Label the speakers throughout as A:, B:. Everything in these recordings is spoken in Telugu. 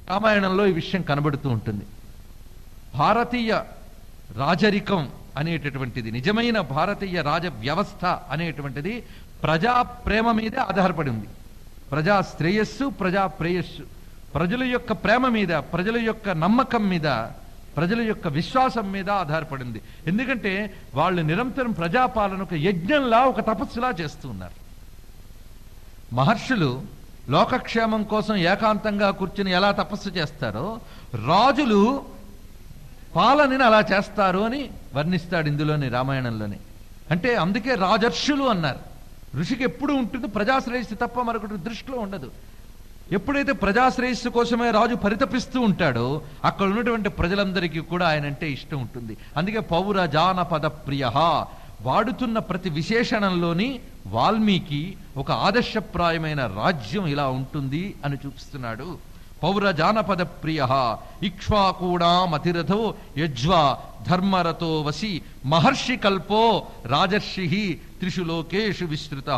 A: రామాయణంలో ఈ విషయం కనబడుతూ ఉంటుంది భారతీయ రాజరికం అనేటటువంటిది నిజమైన భారతీయ రాజ వ్యవస్థ అనేటువంటిది ప్రజా ప్రేమ మీదే ఆధారపడి ఉంది ప్రజా శ్రేయస్సు ప్రజా ప్రేయస్సు ప్రజల యొక్క ప్రేమ మీద ప్రజల యొక్క నమ్మకం మీద ప్రజల యొక్క విశ్వాసం మీద ఆధారపడింది ఎందుకంటే వాళ్ళు నిరంతరం ప్రజాపాలన ఒక యజ్ఞంలా ఒక తపస్సులా చేస్తూ ఉన్నారు మహర్షులు లోకక్షేమం కోసం ఏకాంతంగా కూర్చుని ఎలా తపస్సు చేస్తారో రాజులు పాలనని అలా చేస్తారు అని వర్ణిస్తాడు ఇందులోని రామాయణంలోని అంటే అందుకే రాజర్షులు అన్నారు ఋషికి ఎప్పుడు ఉంటుంది ప్రజాశ్రేయస్సు తప్ప మరొకటి దృష్టిలో ఉండదు ఎప్పుడైతే ప్రజాశ్రేయస్సు కోసమే రాజు పరితపిస్తూ ఉంటాడో అక్కడ ఉన్నటువంటి ప్రజలందరికీ కూడా ఆయన అంటే ఇష్టం ఉంటుంది అందుకే పౌర జానపద ప్రియ వాడుతున్న ప్రతి విశేషణంలోని వాల్మీకి ఒక ఆదర్శప్రాయమైన రాజ్యం ఇలా ఉంటుంది అని చూపిస్తున్నాడు పౌర జానపద ప్రియ ఇక్ష్వాకూడామతిరథో యజ్వా ధర్మరతో వసి మహర్షి కల్పో రాజర్షి త్రిషు లోకేషు విస్తృత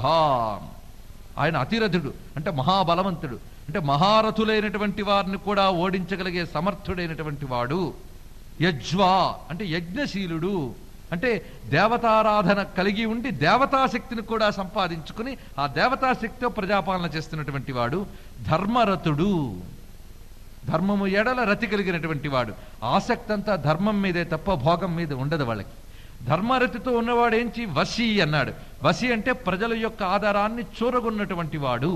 A: ఆయన అతిరథుడు అంటే మహాబలవంతుడు అంటే మహారథులైనటువంటి వారిని కూడా ఓడించగలిగే సమర్థుడైనటువంటి వాడు యజ్వా అంటే యజ్ఞశీలుడు అంటే దేవతారాధన కలిగి ఉండి దేవతాశక్తిని కూడా సంపాదించుకుని ఆ దేవతాశక్తితో ప్రజాపాలన చేస్తున్నటువంటి వాడు ధర్మరథుడు ధర్మము ఎడల రతి కలిగినటువంటి వాడు ఆసక్తి అంతా ధర్మం మీదే తప్ప భోగం మీద ఉండదు వాళ్ళకి ధర్మరతితో ఉన్నవాడు ఏంచి వసి అన్నాడు వసి అంటే ప్రజల యొక్క ఆధారాన్ని చూరగొన్నటువంటి వాడు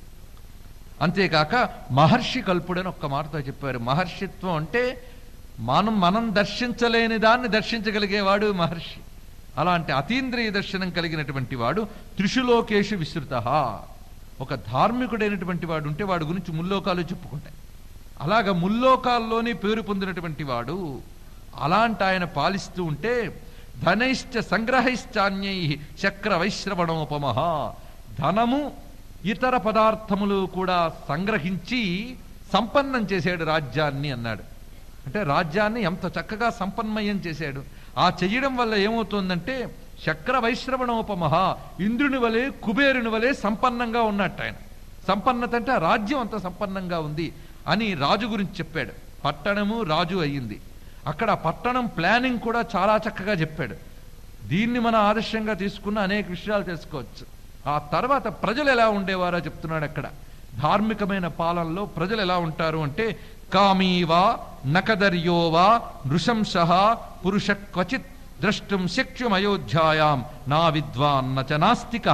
A: అంతేకాక మహర్షి కల్పుడని ఒక్క మాటతో చెప్పారు మహర్షిత్వం అంటే మనం మనం దర్శించలేని దాన్ని దర్శించగలిగేవాడు మహర్షి అలాంటి అతీంద్రియ దర్శనం కలిగినటువంటి వాడు త్రిషులోకేషు విస్తృత ఒక ధార్మికుడైనటువంటి వాడు ఉంటే వాడి గురించి ముల్లోకాలు చెప్పుకుంటాయి అలాగ ముల్లోకాల్లోని పేరు పొందినటువంటి వాడు అలాంటి ఆయన పాలిస్తూ ఉంటే ధనైశ్చ సంగ్రహైశ్చాన్యై చక్ర వైశ్రవణోపమః ధనము ఇతర పదార్థములు కూడా సంగ్రహించి సంపన్నం చేశాడు రాజ్యాన్ని అన్నాడు అంటే రాజ్యాన్ని ఎంత చక్కగా సంపన్మయం చేశాడు ఆ చెయ్యడం వల్ల ఏమవుతుందంటే చక్ర వైశ్రవణోపమహ ఇంద్రుని వలె కుబేరుని వలె సంపన్నంగా ఉన్నట్టు ఆయన సంపన్నత అంటే ఆ రాజ్యం అంత సంపన్నంగా ఉంది అని రాజు గురించి చెప్పాడు పట్టణము రాజు అయ్యింది అక్కడ ఆ పట్టణం ప్లానింగ్ కూడా చాలా చక్కగా చెప్పాడు దీన్ని మన ఆదర్శంగా తీసుకున్న అనేక విషయాలు తెలుసుకోవచ్చు ఆ తర్వాత ప్రజలు ఎలా ఉండేవారో చెప్తున్నాడు అక్కడ ధార్మికమైన పాలనలో ప్రజలు ఎలా ఉంటారు అంటే కామీవా నకదర్యోవా నృశంస పురుష క్వచిత్ ద్రష్టం శక్ష్యం అయోధ్యాయాం నా విద్వాన్ నచ నాస్తిక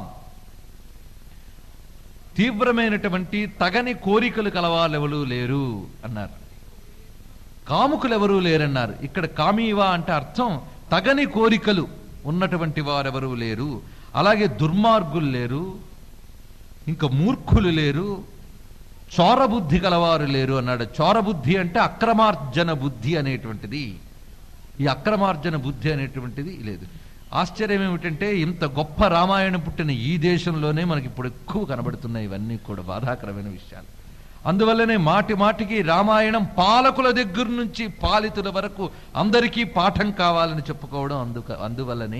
A: తీవ్రమైనటువంటి తగని కోరికలు కలవాలెవలు లేరు అన్నారు కాముకులెవరూ లేరన్నారు ఇక్కడ కామీవా అంటే అర్థం తగని కోరికలు ఉన్నటువంటి వారెవరూ లేరు అలాగే దుర్మార్గులు లేరు ఇంకా మూర్ఖులు లేరు చోరబుద్ధి కలవారు లేరు అన్నాడు చోరబుద్ధి అంటే అక్రమార్జన బుద్ధి అనేటువంటిది ఈ అక్రమార్జన బుద్ధి అనేటువంటిది లేదు ఆశ్చర్యం ఏమిటంటే ఇంత గొప్ప రామాయణం పుట్టిన ఈ దేశంలోనే మనకి ఇప్పుడు ఎక్కువ కనబడుతున్నాయి ఇవన్నీ కూడా బాధాకరమైన విషయాలు అందువల్లనే మాటి మాటికి రామాయణం పాలకుల దగ్గర నుంచి పాలితుల వరకు అందరికీ పాఠం కావాలని చెప్పుకోవడం అందుక అందువల్లనే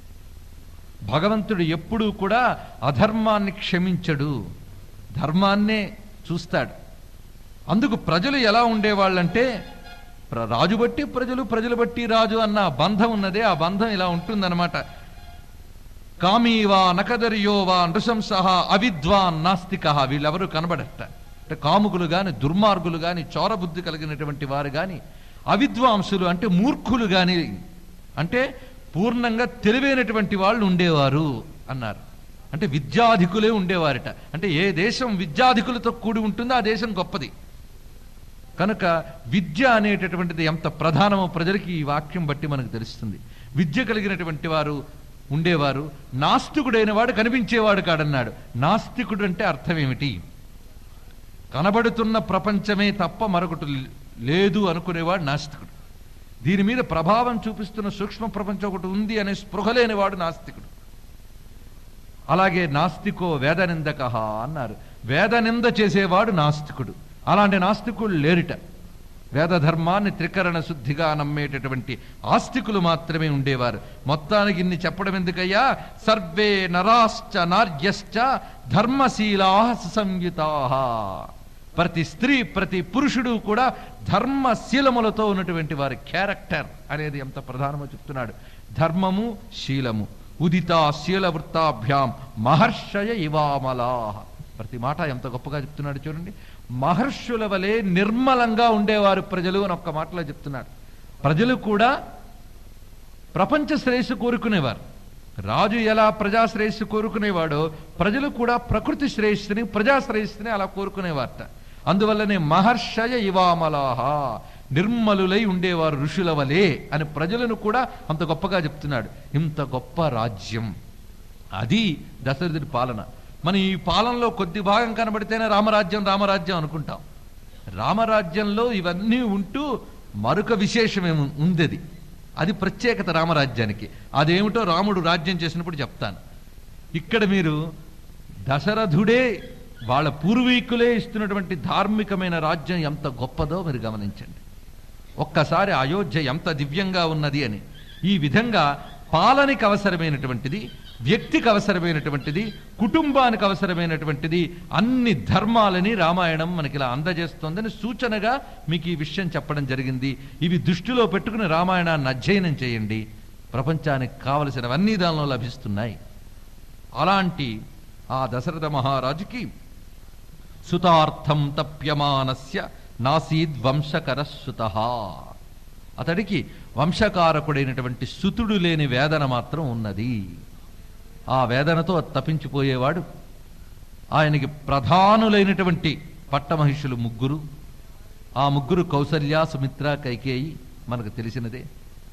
A: భగవంతుడు ఎప్పుడూ కూడా అధర్మాన్ని క్షమించడు ధర్మాన్నే చూస్తాడు అందుకు ప్రజలు ఎలా ఉండేవాళ్ళంటే ప్ర- రాజు బట్టి ప్రజలు ప్రజలు బట్టి రాజు అన్న ఆ బంధం ఉన్నదే ఆ బంధం ఇలా ఉంటుందన్నమాట కామీవా నకదర్యోవా నృశంసహ అవిద్వాన్ నాస్తిక వీళ్ళెవరూ కనబడట అంటే కాముకులు గాని దుర్మార్గులు గాని చోరబుద్ధి కలిగినటువంటి వారు గాని అవిద్వాంసులు అంటే మూర్ఖులు గాని అంటే పూర్ణంగా తెలివైనటువంటి వాళ్ళు ఉండేవారు అన్నారు అంటే విద్యాధికులే ఉండేవారట అంటే ఏ దేశం విద్యాధికులతో కూడి ఉంటుందో ఆ దేశం గొప్పది కనుక విద్య అనేటటువంటిది ఎంత ప్రధానమో ప్రజలకి ఈ వాక్యం బట్టి మనకు తెలుస్తుంది విద్య కలిగినటువంటి వారు ఉండేవారు నాస్తికుడైన వాడు కనిపించేవాడు కాడన్నాడు నాస్తికుడు అంటే అర్థం ఏమిటి కనబడుతున్న ప్రపంచమే తప్ప మరొకటి లేదు అనుకునేవాడు నాస్తికుడు దీని మీద ప్రభావం చూపిస్తున్న సూక్ష్మ ప్రపంచం ఒకటి ఉంది అనే స్పృహ లేనివాడు నాస్తికుడు అలాగే నాస్తికో వేదనిందక అన్నారు వేదనింద చేసేవాడు నాస్తికుడు అలాంటి నాస్తికులు లేరిట వేద ధర్మాన్ని త్రికరణ శుద్ధిగా నమ్మేటటువంటి ఆస్తికులు మాత్రమే ఉండేవారు మొత్తానికి ఇన్ని చెప్పడం ఎందుకయ్యా సర్వే నరాశ్చ నార్యశ్చ ధర్మశీలా సంయుతా ప్రతి స్త్రీ ప్రతి పురుషుడు కూడా ధర్మశీలములతో ఉన్నటువంటి వారి క్యారెక్టర్ అనేది ఎంత ప్రధానమో చెప్తున్నాడు ధర్మము శీలము ఉదిత శీల వృత్తాభ్యాం మహర్షయ ఇవామలా ప్రతి మాట ఎంత గొప్పగా చెప్తున్నాడు చూడండి మహర్షుల వలె నిర్మలంగా ఉండేవారు ప్రజలు అని ఒక్క మాటలో చెప్తున్నాడు ప్రజలు కూడా ప్రపంచ శ్రేయస్సు కోరుకునేవారు రాజు ఎలా ప్రజా శ్రేయస్సు కోరుకునేవాడో ప్రజలు కూడా ప్రకృతి శ్రేయస్సుని ప్రజా శ్రేయస్సుని అలా కోరుకునేవారట అందువల్లనే మహర్షయ ఇవామలాహ నిర్మలులై ఉండేవారు ఋషుల వలె అని ప్రజలను కూడా అంత గొప్పగా చెప్తున్నాడు ఇంత గొప్ప రాజ్యం అది దశరథుడి పాలన మన ఈ పాలనలో కొద్ది భాగం కనబడితేనే రామరాజ్యం రామరాజ్యం అనుకుంటాం రామరాజ్యంలో ఇవన్నీ ఉంటూ మరొక విశేషమేమి ఉంది అది అది ప్రత్యేకత రామరాజ్యానికి అదేమిటో రాముడు రాజ్యం చేసినప్పుడు చెప్తాను ఇక్కడ మీరు దశరథుడే వాళ్ళ పూర్వీకులే ఇస్తున్నటువంటి ధార్మికమైన రాజ్యం ఎంత గొప్పదో మీరు గమనించండి ఒక్కసారి అయోధ్య ఎంత దివ్యంగా ఉన్నది అని ఈ విధంగా పాలనకి అవసరమైనటువంటిది వ్యక్తికి అవసరమైనటువంటిది కుటుంబానికి అవసరమైనటువంటిది అన్ని ధర్మాలని రామాయణం మనకి ఇలా అందజేస్తోందని సూచనగా మీకు ఈ విషయం చెప్పడం జరిగింది ఇవి దృష్టిలో పెట్టుకుని రామాయణాన్ని అధ్యయనం చేయండి ప్రపంచానికి కావలసినవన్నీ దానిలో లభిస్తున్నాయి అలాంటి ఆ దశరథ మహారాజుకి సుతార్థం తప్యమానస్య నాసీద్ వంశకర సుత అతడికి వంశకారకుడైనటువంటి సుతుడు లేని వేదన మాత్రం ఉన్నది ఆ వేదనతో తప్పించిపోయేవాడు ఆయనకి ప్రధానులైనటువంటి పట్టమహిషులు ముగ్గురు ఆ ముగ్గురు కౌసల్య సుమిత్ర కైకేయి మనకు తెలిసినదే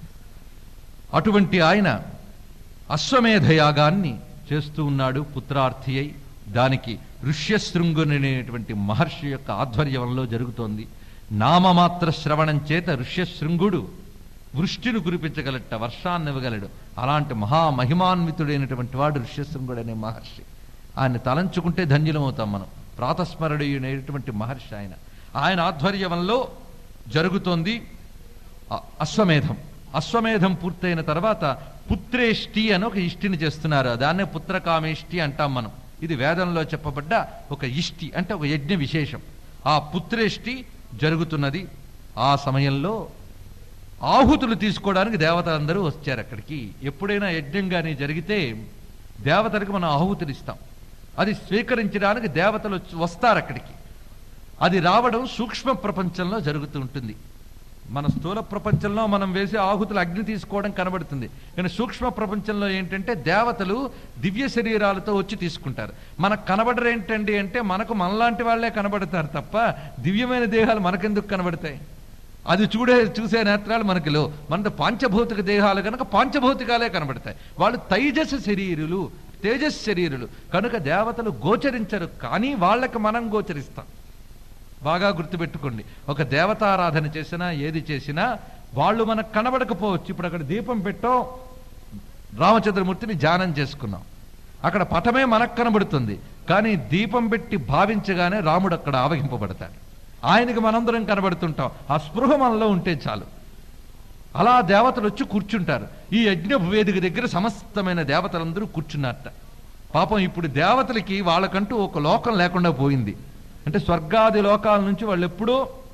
A: అటువంటి ఆయన అశ్వమేధ యాగాన్ని చేస్తూ ఉన్నాడు పుత్రార్థి అయి దానికి ఋష్యశృంగుననేటువంటి మహర్షి యొక్క ఆధ్వర్యంలో జరుగుతోంది నామమాత్ర శ్రవణం చేత ఋష్యశృంగుడు వృష్టిని కురిపించగలట వర్షాన్ని ఇవ్వగలడు అలాంటి మహామహిమాన్వితుడైనటువంటి వాడు ఋష్యశృంగుడు అనే మహర్షి ఆయన తలంచుకుంటే ధన్యులమవుతాం మనం ప్రాతస్మరణీయుడైనటువంటి మహర్షి ఆయన ఆయన ఆధ్వర్యంలో జరుగుతోంది అ- అశ్వమేధం అశ్వమేధం పూర్తయిన తర్వాత పుత్రేష్టి అని ఒక ఇష్టిని చేస్తున్నారు దాన్నే పుత్రకామేష్టి అంటాం మనం ఇది వేదంలో చెప్పబడ్డ ఒక ఇష్టి అంటే ఒక యజ్ఞ విశేషం ఆ పుత్రేష్టి జరుగుతున్నది ఆ సమయంలో ఆహుతులు తీసుకోవడానికి దేవతలందరూ వచ్చారు అక్కడికి ఎప్పుడైనా యజ్ఞం కానీ జరిగితే దేవతలకు మనం ఆహుతులు ఇస్తాం అది స్వీకరించడానికి దేవతలు వచ్చి- వస్తారు అక్కడికి అది రావడం సూక్ష్మ ప్రపంచంలో జరుగుతూ ఉంటుంది మన స్థూల ప్రపంచంలో మనం వేసే ఆహుతులు అగ్ని తీసుకోవడం కనబడుతుంది కానీ సూక్ష్మ ప్రపంచంలో ఏంటంటే దేవతలు దివ్య శరీరాలతో వచ్చి తీసుకుంటారు మనకు కనబడరు ఏంటండి అంటే మనకు మనలాంటి వాళ్ళే కనబడతారు తప్ప దివ్యమైన దేహాలు మనకెందుకు కనబడతాయి అది చూడే చూసే నేత్రాలు మనకి లో మన పాంచభౌతిక దేహాలు కనుక పాంచభౌతికాలే కనబడతాయి వాళ్ళు తైజస శరీరులు తేజస్ శరీరులు కనుక దేవతలు గోచరించరు కానీ వాళ్ళకి మనం గోచరిస్తాం బాగా గుర్తుపెట్టుకోండి ఒక దేవతారాధన చేసినా ఏది చేసినా వాళ్ళు మనకు కనబడకపోవచ్చు ఇప్పుడు అక్కడ దీపం పెట్టో రామచంద్రమూర్తిని ధ్యానం చేసుకున్నాం అక్కడ పటమే మనకు కనబడుతుంది కానీ దీపం పెట్టి భావించగానే రాముడు అక్కడ ఆవహింపబడతాడు ఆయనకి మనందరం కనబడుతుంటాం ఆ స్పృహ మనలో ఉంటే చాలు అలా దేవతలు వచ్చి కూర్చుంటారు ఈ యజ్ఞ వేదిక దగ్గర సమస్తమైన దేవతలందరూ కూర్చున్నారట పాపం ఇప్పుడు దేవతలకి వాళ్ళకంటూ ఒక లోకం లేకుండా పోయింది అంటే స్వర్గాది లోకాల నుంచి వాళ్ళు ఎప్పుడూ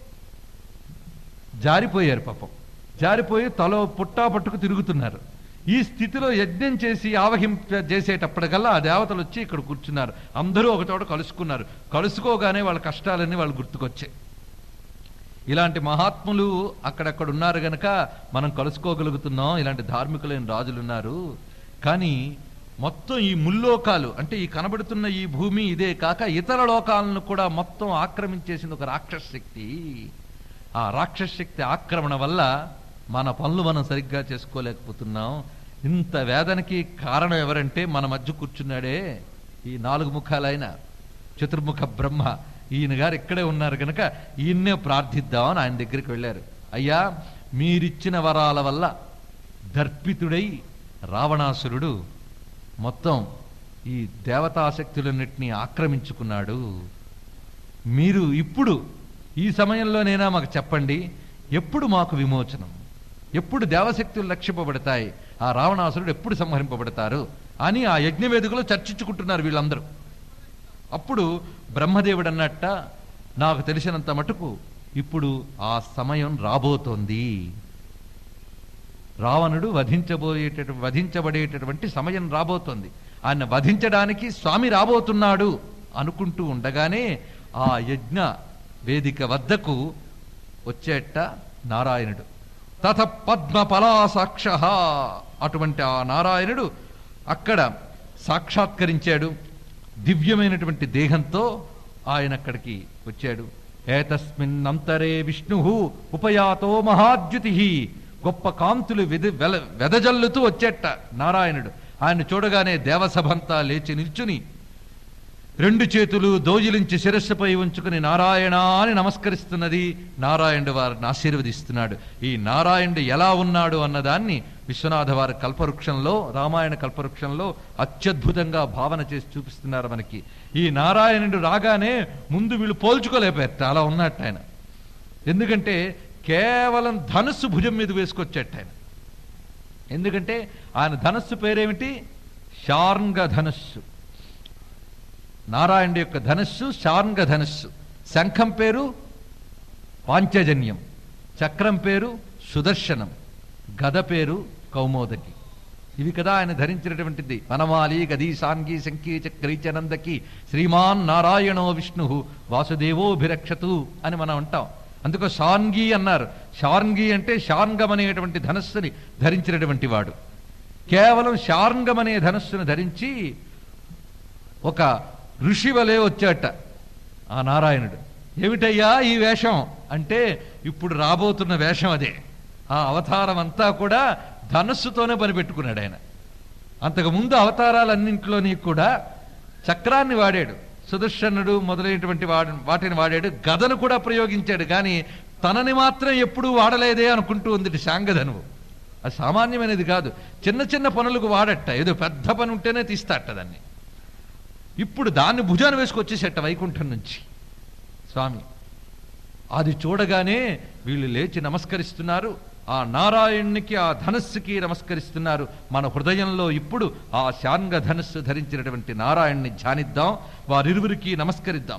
A: జారిపోయారు పాపం జారిపోయి తలో పుట్టా పట్టుకు తిరుగుతున్నారు ఈ స్థితిలో యజ్ఞం చేసి ఆవహింప చేసేటప్పటికల్లా ఆ దేవతలు వచ్చి ఇక్కడ కూర్చున్నారు అందరూ ఒక చోట కలుసుకున్నారు కలుసుకోగానే వాళ్ళ కష్టాలన్నీ వాళ్ళు గుర్తుకొచ్చాయి ఇలాంటి మహాత్ములు అక్కడక్కడ ఉన్నారు గనక మనం కలుసుకోగలుగుతున్నాం ఇలాంటి ధార్మికులైన రాజులు ఉన్నారు కానీ మొత్తం ఈ ముల్లోకాలు అంటే ఈ కనబడుతున్న ఈ భూమి ఇదే కాక ఇతర లోకాలను కూడా మొత్తం ఆక్రమించేసింది ఒక రాక్షస శక్తి ఆ రాక్షస శక్తి ఆక్రమణ వల్ల మన పనులు మనం సరిగ్గా చేసుకోలేకపోతున్నాం ఇంత వేదనకి కారణం ఎవరంటే మన మధ్య కూర్చున్నాడే ఈ నాలుగు ముఖాలైన చతుర్ముఖ బ్రహ్మ ఈయన గారు ఇక్కడే ఉన్నారు కనుక ఈయన్నే ప్రార్థిద్దామని ఆయన దగ్గరికి వెళ్ళారు అయ్యా మీరిచ్చిన వరాల వల్ల దర్పితుడై రావణాసురుడు మొత్తం ఈ దేవతాశక్తులన్నింటినీ ఆక్రమించుకున్నాడు మీరు ఇప్పుడు ఈ సమయంలోనైనా మాకు చెప్పండి ఎప్పుడు మాకు విమోచనం ఎప్పుడు దేవశక్తులు లక్ష్యపబడతాయి ఆ రావణాసురుడు ఎప్పుడు సంహరింపబడతారు అని ఆ యజ్ఞవేదికలో చర్చించుకుంటున్నారు వీళ్ళందరూ అప్పుడు బ్రహ్మదేవుడు అన్నట్ట నాకు తెలిసినంత మటుకు ఇప్పుడు ఆ సమయం రాబోతోంది రావణుడు వధించబోయేట వధించబడేటటువంటి సమయం రాబోతోంది ఆయన వధించడానికి స్వామి రాబోతున్నాడు అనుకుంటూ ఉండగానే ఆ యజ్ఞ వేదిక వద్దకు వచ్చేట నారాయణుడు తత పద్మ పలాసాక్ష అటువంటి ఆ నారాయణుడు అక్కడ సాక్షాత్కరించాడు దివ్యమైనటువంటి దేహంతో ఆయన అక్కడికి వచ్చాడు ఏతస్మిన్ అంతరే విష్ణు ఉపయాతో మహాద్యుతి గొప్ప కాంతులు వెద వెల వెదజల్లుతూ వచ్చేట నారాయణుడు ఆయన చూడగానే దేవసభంతా లేచి నిల్చుని రెండు చేతులు దోజిలించి శిరస్సుపై ఉంచుకుని నారాయణ అని నమస్కరిస్తున్నది నారాయణుడు వారిని ఆశీర్వదిస్తున్నాడు ఈ నారాయణుడు ఎలా ఉన్నాడు అన్నదాన్ని విశ్వనాథ వారి కల్పవృక్షంలో రామాయణ కల్పవృక్షంలో అత్యద్భుతంగా భావన చేసి చూపిస్తున్నారు మనకి ఈ నారాయణుడు రాగానే ముందు వీళ్ళు పోల్చుకోలేపారట అలా ఉన్నట్టు ఆయన ఎందుకంటే కేవలం ధనుస్సు భుజం మీద వేసుకొచ్చేట ఆయన ఎందుకంటే ఆయన ధనస్సు పేరేమిటి శార్ంగ ధనస్సు నారాయణుడి యొక్క ధనస్సు శార్ంగ ధనస్సు శంఖం పేరు పాంచజన్యం చక్రం పేరు సుదర్శనం గద పేరు కౌమోదకి ఇవి కదా ఆయన ధరించినటువంటిది వనమాలి గదీ సాంగి శంఖీ చక్రీచనందకి శ్రీమాన్ నారాయణో విష్ణు వాసుదేవోభిరక్షతు అని మనం అంటాం అందుకో షాన్గి అన్నారు షార్ంగి అంటే శార్ంగం అనేటువంటి ధనస్సుని ధరించినటువంటి వాడు కేవలం శార్ంగం అనే ధనస్సును ధరించి ఒక ఋషి వలె వచ్చాట ఆ నారాయణుడు ఏమిటయ్యా ఈ వేషం అంటే ఇప్పుడు రాబోతున్న వేషం అదే ఆ అవతారం అంతా కూడా ధనస్సుతోనే పనిపెట్టుకున్నాడు ఆయన అంతకు ముందు అవతారాలన్నింటిలోని కూడా చక్రాన్ని వాడాడు సుదర్శనుడు మొదలైనటువంటి వాడు వాటిని వాడాడు గదను కూడా ప్రయోగించాడు కానీ తనని మాత్రం ఎప్పుడూ వాడలేదే అనుకుంటూ ఉంది శాంగధనువు అది సామాన్యమైనది కాదు చిన్న చిన్న పనులకు వాడట ఏదో పెద్ద పని ఉంటేనే తీస్తాట దాన్ని ఇప్పుడు దాన్ని భుజాన్ని వేసుకొచ్చేసేట వైకుంఠం నుంచి స్వామి అది చూడగానే వీళ్ళు లేచి నమస్కరిస్తున్నారు ఆ నారాయణునికి ఆ ధనస్సుకి నమస్కరిస్తున్నారు మన హృదయంలో ఇప్పుడు ఆ శాంగ ధనస్సు ధరించినటువంటి నారాయణ్ణి ధ్యానిద్దాం వారిరువురికి నమస్కరిద్దాం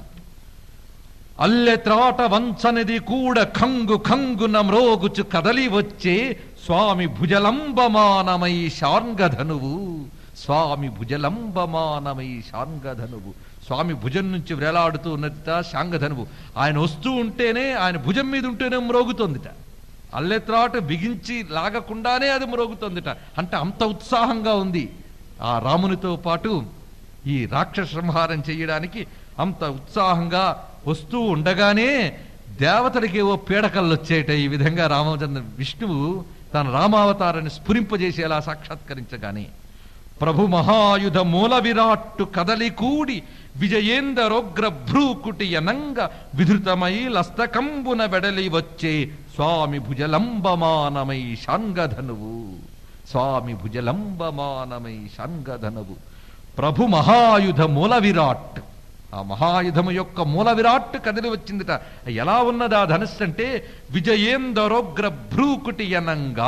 A: అల్లె త్రాట వంచనిది కూడా ఖంగు ఖంగున మ్రోగుచు కదలి వచ్చే స్వామి భుజలంబమానమై శార్ంగధనువు స్వామి భుజలంబమానమై శాంగధనువు స్వామి భుజం నుంచి వేలాడుతూ ఉన్నదిట శాంగధనువు ఆయన వస్తూ ఉంటేనే ఆయన భుజం మీద ఉంటేనే మ్రోగుతోందిట అల్లెత్రాట బిగించి లాగకుండానే అది మ్రోగుతోందిట అంటే అంత ఉత్సాహంగా ఉంది ఆ రామునితో పాటు ఈ రాక్షస సంహారం చేయడానికి అంత ఉత్సాహంగా వస్తూ ఉండగానే దేవతలకి ఏవో పీడకలు వచ్చేట ఈ విధంగా రామచంద్ర విష్ణువు తన రామావతారాన్ని స్ఫురింపజేసేలా సాక్షాత్కరించగానే ప్రభు మహాయుధ మూల విరాట్టు కదలి కూడి విజయేందరోగ్ర భ్రూకుటి అనంగ విధృతమై లస్తకంబున వెడలి వచ్చే స్వామి భుజలంబమానమై శాంగధనువు స్వామి భుజలంబమానమై శాంగధనువు ప్రభు మహాయుధ మూల విరాట్ ఆ మహాయుధము యొక్క మూల విరాట్ కదిలి వచ్చిందిట ఎలా ఉన్నది ఆ ధనుస్సు అంటే విజయేందరోగ్ర భ్రూకుటి అనంగా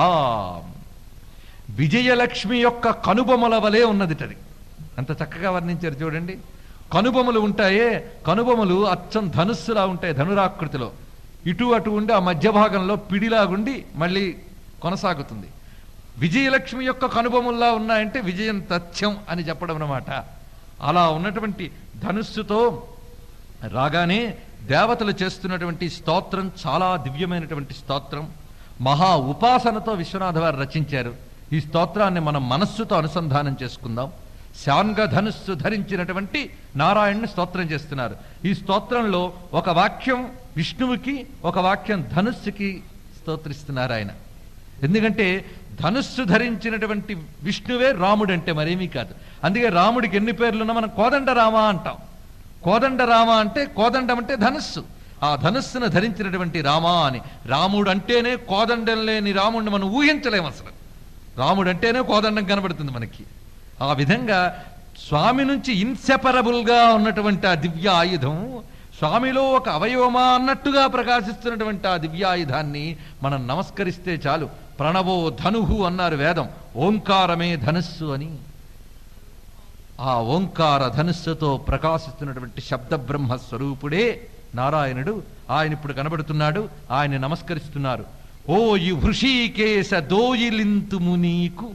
A: విజయలక్ష్మి యొక్క కనుబొమల వలె ఉన్నదిటది అంత చక్కగా వర్ణించారు చూడండి కనుబొమలు ఉంటాయే కనుబొమలు అచ్చం ధనుస్సులా ఉంటాయి ధనురాకృతిలో ఇటు అటు ఉండి ఆ మధ్య భాగంలో పిడిలాగుండి మళ్ళీ కొనసాగుతుంది విజయలక్ష్మి యొక్క కనుబొమల్లా ఉన్నాయంటే విజయం తథ్యం అని చెప్పడం అన్నమాట అలా ఉన్నటువంటి ధనుస్సుతో రాగానే దేవతలు చేస్తున్నటువంటి స్తోత్రం చాలా దివ్యమైనటువంటి స్తోత్రం మహా ఉపాసనతో విశ్వనాథ వారు రచించారు ఈ స్తోత్రాన్ని మనం మనస్సుతో అనుసంధానం చేసుకుందాం శాంగ ధనుస్సు ధరించినటువంటి నారాయణ్ని స్తోత్రం చేస్తున్నారు ఈ స్తోత్రంలో ఒక వాక్యం విష్ణువుకి ఒక వాక్యం ధనుస్సుకి స్తోత్రిస్తున్నారు ఆయన ఎందుకంటే ధనుస్సు ధరించినటువంటి విష్ణువే రాముడు అంటే మరేమీ కాదు అందుకే రాముడికి ఎన్ని పేర్లున్నా మనం కోదండ రామ అంటాం కోదండ రామ అంటే కోదండం అంటే ధనుస్సు ఆ ధనుస్సును ధరించినటువంటి రామ అని రాముడు అంటేనే కోదండం లేని రాముడిని మనం ఊహించలేము అసలు రాముడు అంటేనే కోదండం కనబడుతుంది మనకి ఆ విధంగా స్వామి నుంచి ఇన్సెపరబుల్ గా ఉన్నటువంటి ఆ దివ్య ఆయుధం స్వామిలో ఒక అవయవమా అన్నట్టుగా ప్రకాశిస్తున్నటువంటి ఆ దివ్యాయుధాన్ని మనం నమస్కరిస్తే చాలు ప్రణవో ధనుహు అన్నారు వేదం ఓంకారమే ధనుస్సు అని ఆ ఓంకార ధనుస్సుతో ప్రకాశిస్తున్నటువంటి శబ్ద బ్రహ్మ స్వరూపుడే నారాయణుడు ఆయన ఇప్పుడు కనబడుతున్నాడు ఆయన నమస్కరిస్తున్నారు ఓ ఈ వృషీకేశ దోయిలింతుము నీకు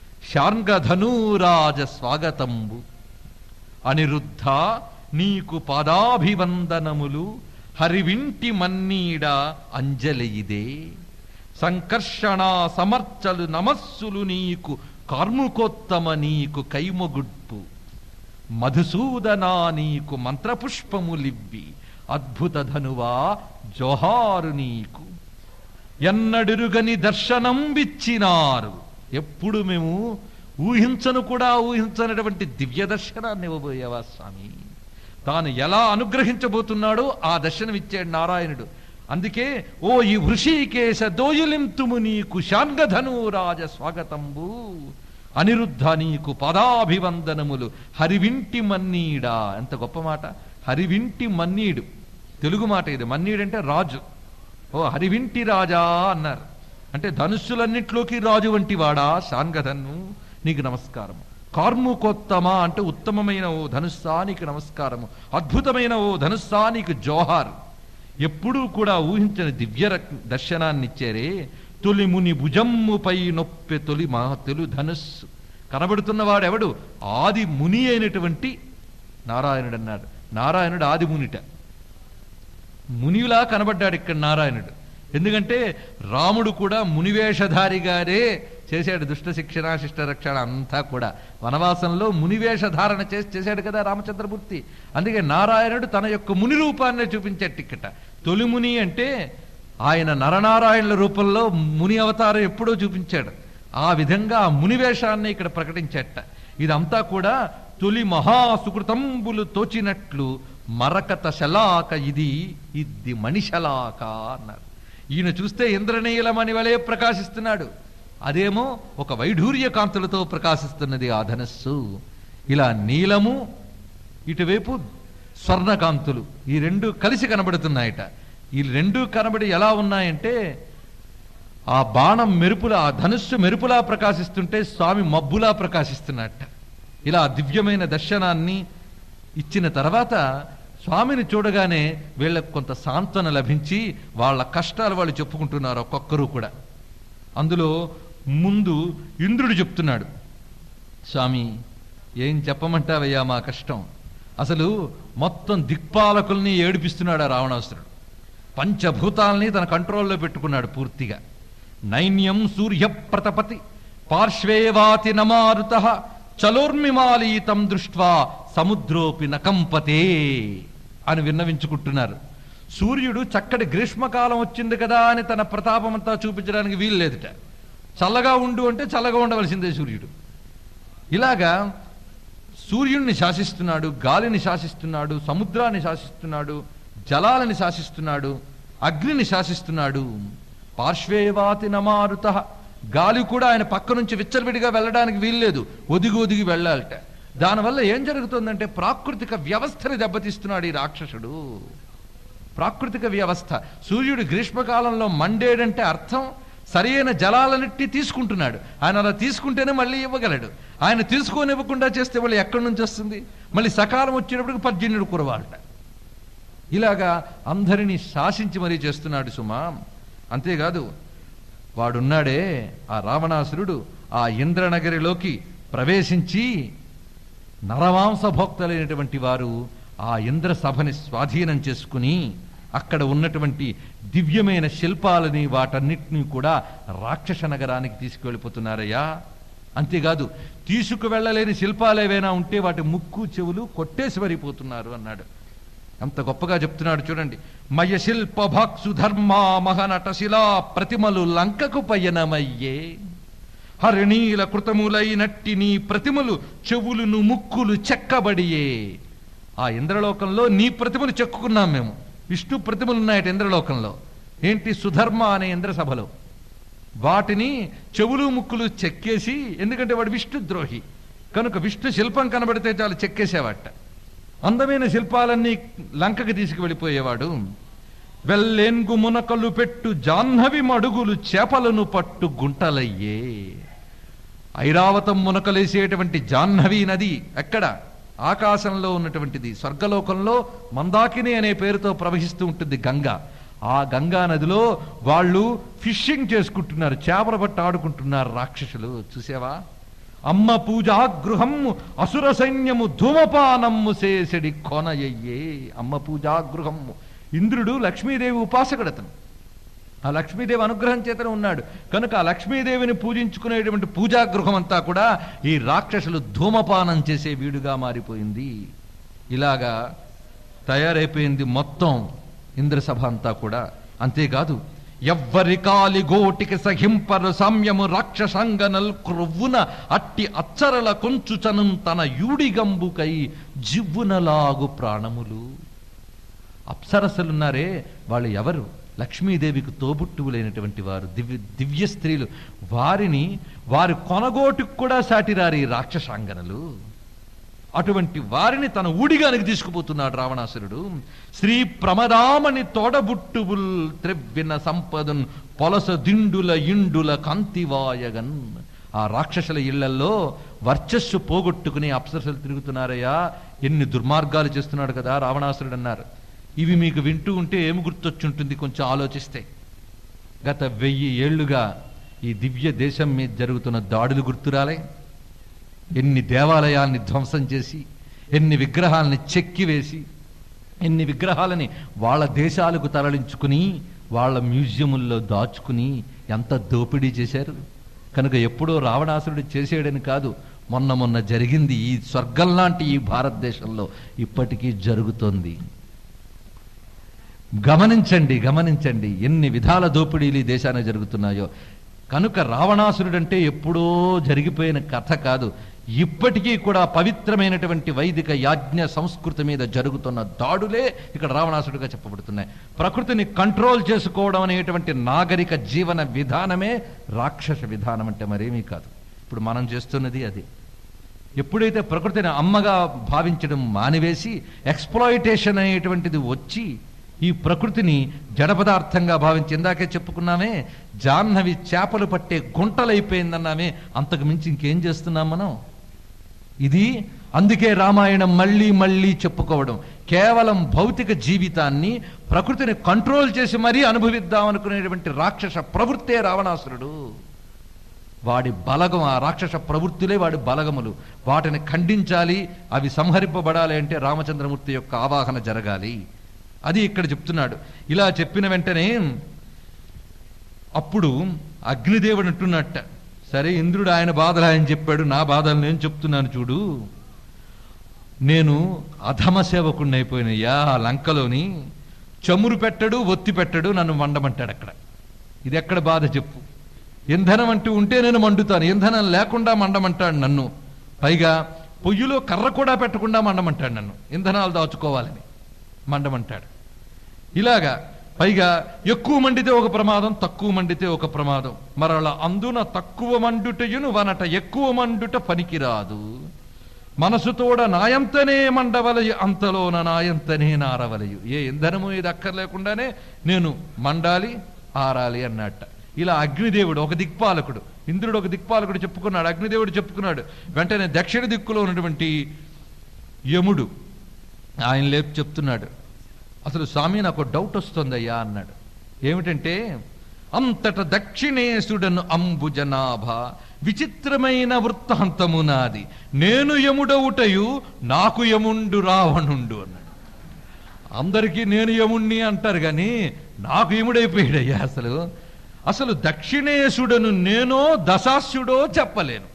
A: శార్ంగధనూరాజ స్వాగతంబు అనిరుద్ధ నీకు పాదాభివందనములు హరివింటి మన్నీడ అంజలియిదే సంకర్షణ సమర్చలు నమస్సులు నీకు కార్ముకోత్తమ నీకు కైమొగుడ్పు మధుసూదనా నీకు మంత్రపుష్పములివ్వి అద్భుత ధనువా జోహారు నీకు ఎన్నడిరుగని దర్శనం విచ్చినారు ఎప్పుడు మేము ఊహించను కూడా ఊహించనటువంటి దివ్య దర్శనాన్ని ఇవ్వబోయేవా స్వామి తాను ఎలా అనుగ్రహించబోతున్నాడో ఆ దర్శనం ఇచ్చాడు నారాయణుడు అందుకే ఓ ఈ వృషీకేశ దోయులింతుము నీకు శాంగధనురాజ స్వాగతంబు అనిరుద్ధ నీకు పదాభివందనములు హరివింటి మన్నీడా ఎంత గొప్ప మాట హరివింటి మన్నీడు తెలుగు మాట ఇది మన్నీడంటే రాజు ఓ హరివింటి రాజా అన్నారు అంటే ధనుస్సులన్నిట్లోకి రాజు వంటి వాడా శాంగధను నీకు నమస్కారము కార్ముకోత్తమ అంటే ఉత్తమమైన ఓ ధనుస్సా నీకు నమస్కారము అద్భుతమైన ఓ ధనుస్సా నీకు జోహార్ ఎప్పుడూ కూడా ఊహించని దివ్య రక్- దర్శనాన్ని ఇచ్చారే తొలి ముని భుజమ్ముపై నొప్పె తొలి మా తెలు ధనుస్సు కనబడుతున్నవాడు ఎవడు ఆది ముని అయినటువంటి నారాయణుడు అన్నాడు నారాయణుడు ఆది మునిట మునిలా కనబడ్డాడు ఇక్కడ నారాయణుడు ఎందుకంటే రాముడు కూడా మునివేషధారిగానే చేశాడు దుష్ట శిక్షణ శిష్ట రక్షణ అంతా కూడా వనవాసంలో మునివేషధారణ చేసి చేశాడు కదా రామచంద్రమూర్తి అందుకే నారాయణుడు తన యొక్క ముని రూపాన్ని చూపించాడు ఇక్కట తొలి ముని అంటే ఆయన నరనారాయణుల రూపంలో ముని అవతారం ఎప్పుడో చూపించాడు ఆ విధంగా ఆ మునివేషాన్ని ఇక్కడ ప్రకటించేట ఇదంతా కూడా తొలి మహాసుకృతంబులు తోచినట్లు మరకత శలాక ఇది ఇది మణిశలాక అన్నారు ఈయన చూస్తే ఇంద్రనీలమణి వలె ప్రకాశిస్తున్నాడు అదేమో ఒక వైఢూర్య కాంతులతో ప్రకాశిస్తున్నది ఆ ధనస్సు ఇలా నీలము ఇటువైపు స్వర్ణకాంతులు ఈ రెండు కలిసి కనబడుతున్నాయట ఈ రెండు కనబడి ఎలా ఉన్నాయంటే ఆ బాణం మెరుపులా ఆ ధనుస్సు మెరుపులా ప్రకాశిస్తుంటే స్వామి మబ్బులా ప్రకాశిస్తున్నట్ట ఇలా దివ్యమైన దర్శనాన్ని ఇచ్చిన తర్వాత స్వామిని చూడగానే వీళ్ళకు కొంత సాంత్వన లభించి వాళ్ళ కష్టాలు వాళ్ళు చెప్పుకుంటున్నారు ఒక్కొక్కరు కూడా అందులో ముందు ఇంద్రుడు చెప్తున్నాడు స్వామి ఏం చెప్పమంటావయ్యా మా కష్టం అసలు మొత్తం దిక్పాలకుల్ని ఏడిపిస్తున్నాడు ఆ రావణాసురుడు పంచభూతాల్ని తన కంట్రోల్లో పెట్టుకున్నాడు పూర్తిగా నైన్యం సూర్య ప్రతపతి పార్శ్వేవాతి నమారుత చలోర్మిమాలీతం దృష్ట్వా సముద్రోపి నకంపతే అని విన్నవించుకుంటున్నారు సూర్యుడు చక్కటి గ్రీష్మకాలం వచ్చింది కదా అని తన ప్రతాపమంతా చూపించడానికి వీలు లేదుట చల్లగా ఉండు అంటే చల్లగా ఉండవలసిందే సూర్యుడు ఇలాగా సూర్యుడిని శాసిస్తున్నాడు గాలిని శాసిస్తున్నాడు సముద్రాన్ని శాసిస్తున్నాడు జలాలని శాసిస్తున్నాడు అగ్నిని శాసిస్తున్నాడు పార్శ్వేవాతి నమారుత గాలి కూడా ఆయన పక్క నుంచి విచ్చలవిడిగా వెళ్ళడానికి వీల్లేదు ఒదిగి ఒదిగి వెళ్ళాలట దానివల్ల ఏం జరుగుతుందంటే ప్రాకృతిక వ్యవస్థని దెబ్బతీస్తున్నాడు ఈ రాక్షసుడు ప్రాకృతిక వ్యవస్థ సూర్యుడు గ్రీష్మకాలంలో మండేడంటే అర్థం సరైన జలాలన్నిటి తీసుకుంటున్నాడు ఆయన అలా తీసుకుంటేనే మళ్ళీ ఇవ్వగలడు ఆయన తీసుకోనివ్వకుండా చేస్తే మళ్ళీ ఎక్కడి నుంచి వస్తుంది మళ్ళీ సకాలం వచ్చేటప్పటికి పర్జన్యుడు కురవాలట ఇలాగా అందరినీ శాసించి మరీ చేస్తున్నాడు సుమా అంతేకాదు వాడున్నాడే ఆ రావణాసురుడు ఆ ఇంద్రనగరిలోకి ప్రవేశించి నరమాంసభోక్తలైనటువంటి వారు ఆ ఇంద్ర సభని స్వాధీనం చేసుకుని అక్కడ ఉన్నటువంటి దివ్యమైన శిల్పాలని వాటన్నిటినీ కూడా రాక్షస నగరానికి తీసుకువెళ్ళిపోతున్నారయ్యా అంతేకాదు తీసుకువెళ్ళలేని శిల్పాలు ఏవైనా ఉంటే వాటి ముక్కు చెవులు కొట్టేసి వరిపోతున్నారు అన్నాడు అంత గొప్పగా చెప్తున్నాడు చూడండి మయ శిల్ప భాక్సు ధర్మా మహనటశిలా ప్రతిమలు లంకకు పయనమయ్యే హరిణీల కృతములైనట్టి నీ ప్రతిమలు చెవులును ముక్కులు చెక్కబడియే ఆ ఇంద్రలోకంలో నీ ప్రతిమలు చెక్కుకున్నాం మేము విష్ణు ప్రతిమలు ఉన్నాయట ఇంద్రలోకంలో ఏంటి సుధర్మ అనే ఇంద్ర సభలో వాటిని చెవులు ముక్కులు చెక్కేసి ఎందుకంటే వాడు విష్ణు ద్రోహి కనుక విష్ణు శిల్పం కనబడితే చాలు చెక్కేసేవాట అందమైన శిల్పాలన్నీ లంకకి తీసుకువెళ్ళిపోయేవాడు వెల్లేన్గు మునకలు పెట్టు జాహ్నవి మడుగులు చేపలను పట్టు గుంటలయ్యే ఐరావతం మునకలేసేటువంటి జాహ్నవి నది ఎక్కడ ఆకాశంలో ఉన్నటువంటిది స్వర్గలోకంలో మందాకిని అనే పేరుతో ప్రవహిస్తూ ఉంటుంది గంగ ఆ గంగా నదిలో వాళ్ళు ఫిషింగ్ చేసుకుంటున్నారు చేపల పట్టు ఆడుకుంటున్నారు రాక్షసులు చూసావా అమ్మ పూజాగృహము అసుర సైన్యము ధూమపానమ్ము చేసడి కొనయ్యే అమ్మ పూజాగృహము ఇంద్రుడు లక్ష్మీదేవి ఉపాసకుడు అతను ఆ లక్ష్మీదేవి అనుగ్రహం చేతనే ఉన్నాడు కనుక ఆ లక్ష్మీదేవిని పూజించుకునేటువంటి పూజాగృహం అంతా కూడా ఈ రాక్షసులు ధూమపానం చేసే వీడుగా మారిపోయింది ఇలాగా తయారైపోయింది మొత్తం ఇంద్రసభ అంతా కూడా అంతేకాదు ఎవ్వరి కాలి గోటికి సహింపరు సామ్యము రాక్షసంగనల్ క్రొవ్వున అట్టి అచ్చరల కొంచుచనం తన యూడిగంబుకై జివ్వునలాగు ప్రాణములు అప్సరసలున్నారే వాళ్ళు ఎవరు లక్ష్మీదేవికి తోబుట్టువులైనటువంటి వారు దివ్య దివ్య స్త్రీలు వారిని వారి కొనగోటుకు కూడా సాటిరారు ఈ రాక్షసాంగనలు అటువంటి వారిని తన ఊడిగానికి తీసుకుపోతున్నాడు రావణాసురుడు శ్రీ ప్రమదామని తోడబుట్టుబుల్ త్రెవ్విన సంపదన్ పొలస దిండుల ఇండుల కాంతివాయగన్ ఆ రాక్షసుల ఇళ్లల్లో వర్చస్సు పోగొట్టుకుని అప్సరసలు తిరుగుతున్నారయ్యా ఎన్ని దుర్మార్గాలు చేస్తున్నాడు కదా రావణాసురుడు అన్నారు ఇవి మీకు వింటూ ఉంటే ఏమి గుర్తొచ్చుంటుంది కొంచెం ఆలోచిస్తే గత వెయ్యి ఏళ్లుగా ఈ దివ్య దేశం మీద జరుగుతున్న దాడులు గుర్తురాలే ఎన్ని దేవాలయాల్ని ధ్వంసం చేసి ఎన్ని విగ్రహాలని చెక్కివేసి ఎన్ని విగ్రహాలని వాళ్ళ దేశాలకు తరలించుకుని వాళ్ళ మ్యూజియముల్లో దాచుకుని ఎంత దోపిడీ చేశారు కనుక ఎప్పుడో రావణాసురుడు చేసేయడని కాదు మొన్న మొన్న జరిగింది ఈ స్వర్గం లాంటి ఈ భారతదేశంలో ఇప్పటికీ జరుగుతోంది గమనించండి గమనించండి ఎన్ని విధాల దోపిడీలు ఈ దేశానికి జరుగుతున్నాయో కనుక రావణాసురుడంటే ఎప్పుడో జరిగిపోయిన కథ కాదు ఇప్పటికీ కూడా పవిత్రమైనటువంటి వైదిక యాజ్ఞ సంస్కృతి మీద జరుగుతున్న దాడులే ఇక్కడ రావణాసురుడిగా చెప్పబడుతున్నాయి ప్రకృతిని కంట్రోల్ చేసుకోవడం అనేటువంటి నాగరిక జీవన విధానమే రాక్షస విధానం అంటే మరేమీ కాదు ఇప్పుడు మనం చేస్తున్నది అదే ఎప్పుడైతే ప్రకృతిని అమ్మగా భావించడం మానివేసి ఎక్స్ప్లాయిటేషన్ అనేటువంటిది వచ్చి ఈ ప్రకృతిని జడ పదార్థంగా భావించి ఇందాకే చెప్పుకున్నామే జాహ్నవి చేపలు పట్టే గుంటలైపోయిందన్నామే అంతకు మించి ఇంకేం చేస్తున్నాం మనం ఇది అందుకే రామాయణం మళ్ళీ మళ్ళీ చెప్పుకోవడం కేవలం భౌతిక జీవితాన్ని ప్రకృతిని కంట్రోల్ చేసి మరీ అనుభవిద్దాం అనుకునేటువంటి రాక్షస ప్రవృత్తే రావణాసురుడు వాడి బలగం ఆ రాక్షస ప్రవృత్తులే వాడి బలగములు వాటిని ఖండించాలి అవి సంహరింపబడాలి అంటే రామచంద్రమూర్తి యొక్క ఆవాహన జరగాలి అది ఇక్కడ చెప్తున్నాడు ఇలా చెప్పిన వెంటనే అప్పుడు అగ్నిదేవుడు అంటున్నట్ట సరే ఇంద్రుడు ఆయన బాధలు ఆయన చెప్పాడు నా బాధలు నేను చెప్తున్నాను చూడు నేను అధమ సేవకుణ్ణి అయిపోయినయ్యా ఆ లంకలోని చమురు పెట్టడు ఒత్తి పెట్టడు నన్ను మండమంటాడు అక్కడ ఇది ఎక్కడ బాధ చెప్పు ఇంధనం అంటూ ఉంటే నేను మండుతాను ఇంధనం లేకుండా మండమంటాడు నన్ను పైగా పొయ్యిలో కర్ర కూడా పెట్టకుండా మండమంటాడు నన్ను ఇంధనాలు దాచుకోవాలని మండమంటాడు ఇలాగా పైగా ఎక్కువ మండితే ఒక ప్రమాదం తక్కువ మండితే ఒక ప్రమాదం మరలా అందున తక్కువ మండుటయును వనట ఎక్కువ మండుట పనికిరాదు మనసుతోడ నాయంతనే మండవలయు అంతలోన నాయంతనే నారవలయు ఏ ఇంధనము ఇది అక్కర్లేకుండానే నేను మండాలి ఆరాలి అన్నట్ట ఇలా అగ్నిదేవుడు ఒక దిక్పాలకుడు ఇంద్రుడు ఒక దిక్పాలకుడు చెప్పుకున్నాడు అగ్నిదేవుడు చెప్పుకున్నాడు వెంటనే దక్షిణ దిక్కులో ఉన్నటువంటి యముడు ఆయన లేపు చెప్తున్నాడు అసలు స్వామి నాకు డౌట్ వస్తుందయ్యా అన్నాడు ఏమిటంటే అంతట దక్షిణేశుడను అంబుజనాభ విచిత్రమైన వృత్తాంతము నాది నేను యముడవుటయు నాకు యముండు రావణుండు అన్నాడు అందరికీ నేను యముణ్ణి అంటారు కానీ నాకు యముడైపోయాడయ్యా అసలు అసలు దక్షిణేశుడను నేనో దశాస్యుడో చెప్పలేను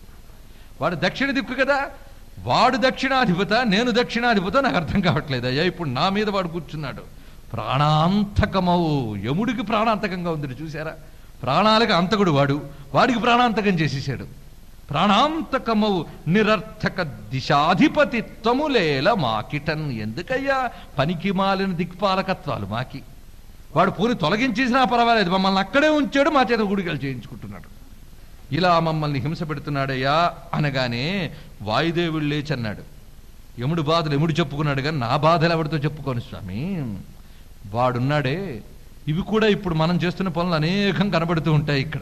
A: వాడు దక్షిణ దిక్కు కదా వాడు దక్షిణాధిపత నేను దక్షిణాధిపత నాకు అర్థం కావట్లేదు అయ్యా ఇప్పుడు నా మీద వాడు కూర్చున్నాడు ప్రాణాంతకమవు యముడికి ప్రాణాంతకంగా ఉంది చూసారా ప్రాణాలకు అంతకుడు వాడు వాడికి ప్రాణాంతకం చేసేసాడు ప్రాణాంతకమవు నిరర్థక దిశాధిపతి తములేల మాకిటన్ ఎందుకయ్యా పనికి మాలిన దిక్పాలకత్వాలు మాకి వాడు పోని తొలగించేసినా పర్వాలేదు మమ్మల్ని అక్కడే ఉంచాడు మా చేత గుడికలు చేయించుకుంటున్నాడు ఇలా మమ్మల్ని హింస పెడుతున్నాడయ్యా అనగానే వాయుదేవుడు లేచి అన్నాడు యముడు బాధలు ఎముడు చెప్పుకున్నాడు కానీ నా బాధలు ఎవరితో చెప్పుకోను స్వామి వాడున్నాడే ఇవి కూడా ఇప్పుడు మనం చేస్తున్న పనులు అనేకం కనబడుతూ ఉంటాయి ఇక్కడ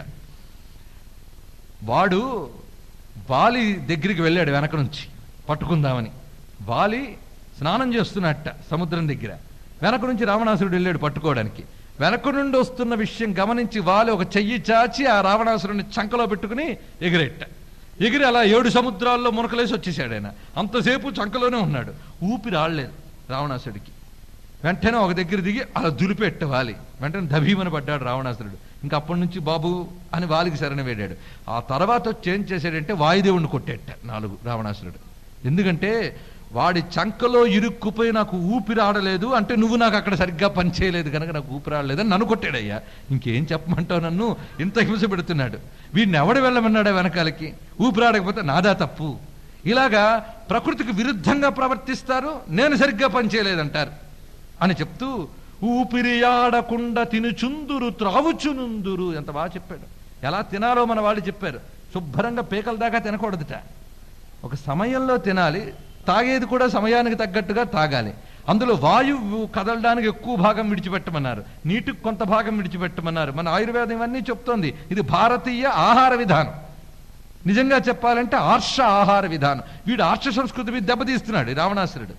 A: వాడు వాలి దగ్గరికి వెళ్ళాడు వెనక నుంచి పట్టుకుందామని వాలి స్నానం చేస్తున్నట్ట సముద్రం దగ్గర వెనక నుంచి రావణాసురుడు వెళ్ళాడు పట్టుకోవడానికి వెనక నుండి వస్తున్న విషయం గమనించి వాలి ఒక చెయ్యి చాచి ఆ రావణాసురుడిని చంకలో పెట్టుకుని ఎగిరెట్ట ఎగిరి అలా ఏడు సముద్రాల్లో మునకలేసి వచ్చేసాడు ఆయన అంతసేపు చంకలోనే ఉన్నాడు ఊపిరి ఆడలేదు రావణాసుడికి వెంటనే ఒక దగ్గర దిగి అలా దులిపెట్ట వాలి వెంటనే దభీమని పడ్డాడు రావణాసురుడు ఇంకా అప్పటి నుంచి బాబు అని వాలికి శరణ వేడాడు ఆ తర్వాత వచ్చి ఏం చేశాడంటే వాయుదేవుణ్ణి కొట్టేట నాలుగు రావణాసురుడు ఎందుకంటే వాడి చంకలో ఇరుక్కుపోయి నాకు ఊపిరి ఆడలేదు అంటే నువ్వు నాకు అక్కడ సరిగ్గా పని చేయలేదు కనుక నాకు ఊపిరి ఆడలేదని నన్ను కొట్టాడయ్యా ఇంకేం చెప్పమంటావు నన్ను ఇంత హింస పెడుతున్నాడు వీడిని ఎవడు వెళ్ళమన్నాడా వెనకాలకి ఊపిరి ఆడకపోతే నాదా తప్పు ఇలాగా ప్రకృతికి విరుద్ధంగా ప్రవర్తిస్తారు నేను సరిగ్గా పని చేయలేదంటారు అని చెప్తూ ఊపిరి ఆడకుండా తినుచుందురు త్రావుచునుందురు ఎంత బాగా చెప్పాడు ఎలా తినాలో మన వాళ్ళు చెప్పారు శుభ్రంగా పేకల దాకా తినకూడదుట ఒక సమయంలో తినాలి తాగేది కూడా సమయానికి తగ్గట్టుగా తాగాలి అందులో వాయువు కదలడానికి ఎక్కువ భాగం విడిచిపెట్టమన్నారు నీటికి కొంత భాగం విడిచిపెట్టమన్నారు మన ఆయుర్వేదం ఇవన్నీ చెప్తోంది ఇది భారతీయ ఆహార విధానం నిజంగా చెప్పాలంటే ఆర్ష ఆహార విధానం వీడు ఆర్ష సంస్కృతి మీద దెబ్బతీస్తున్నాడు ఈ రావణాసురుడు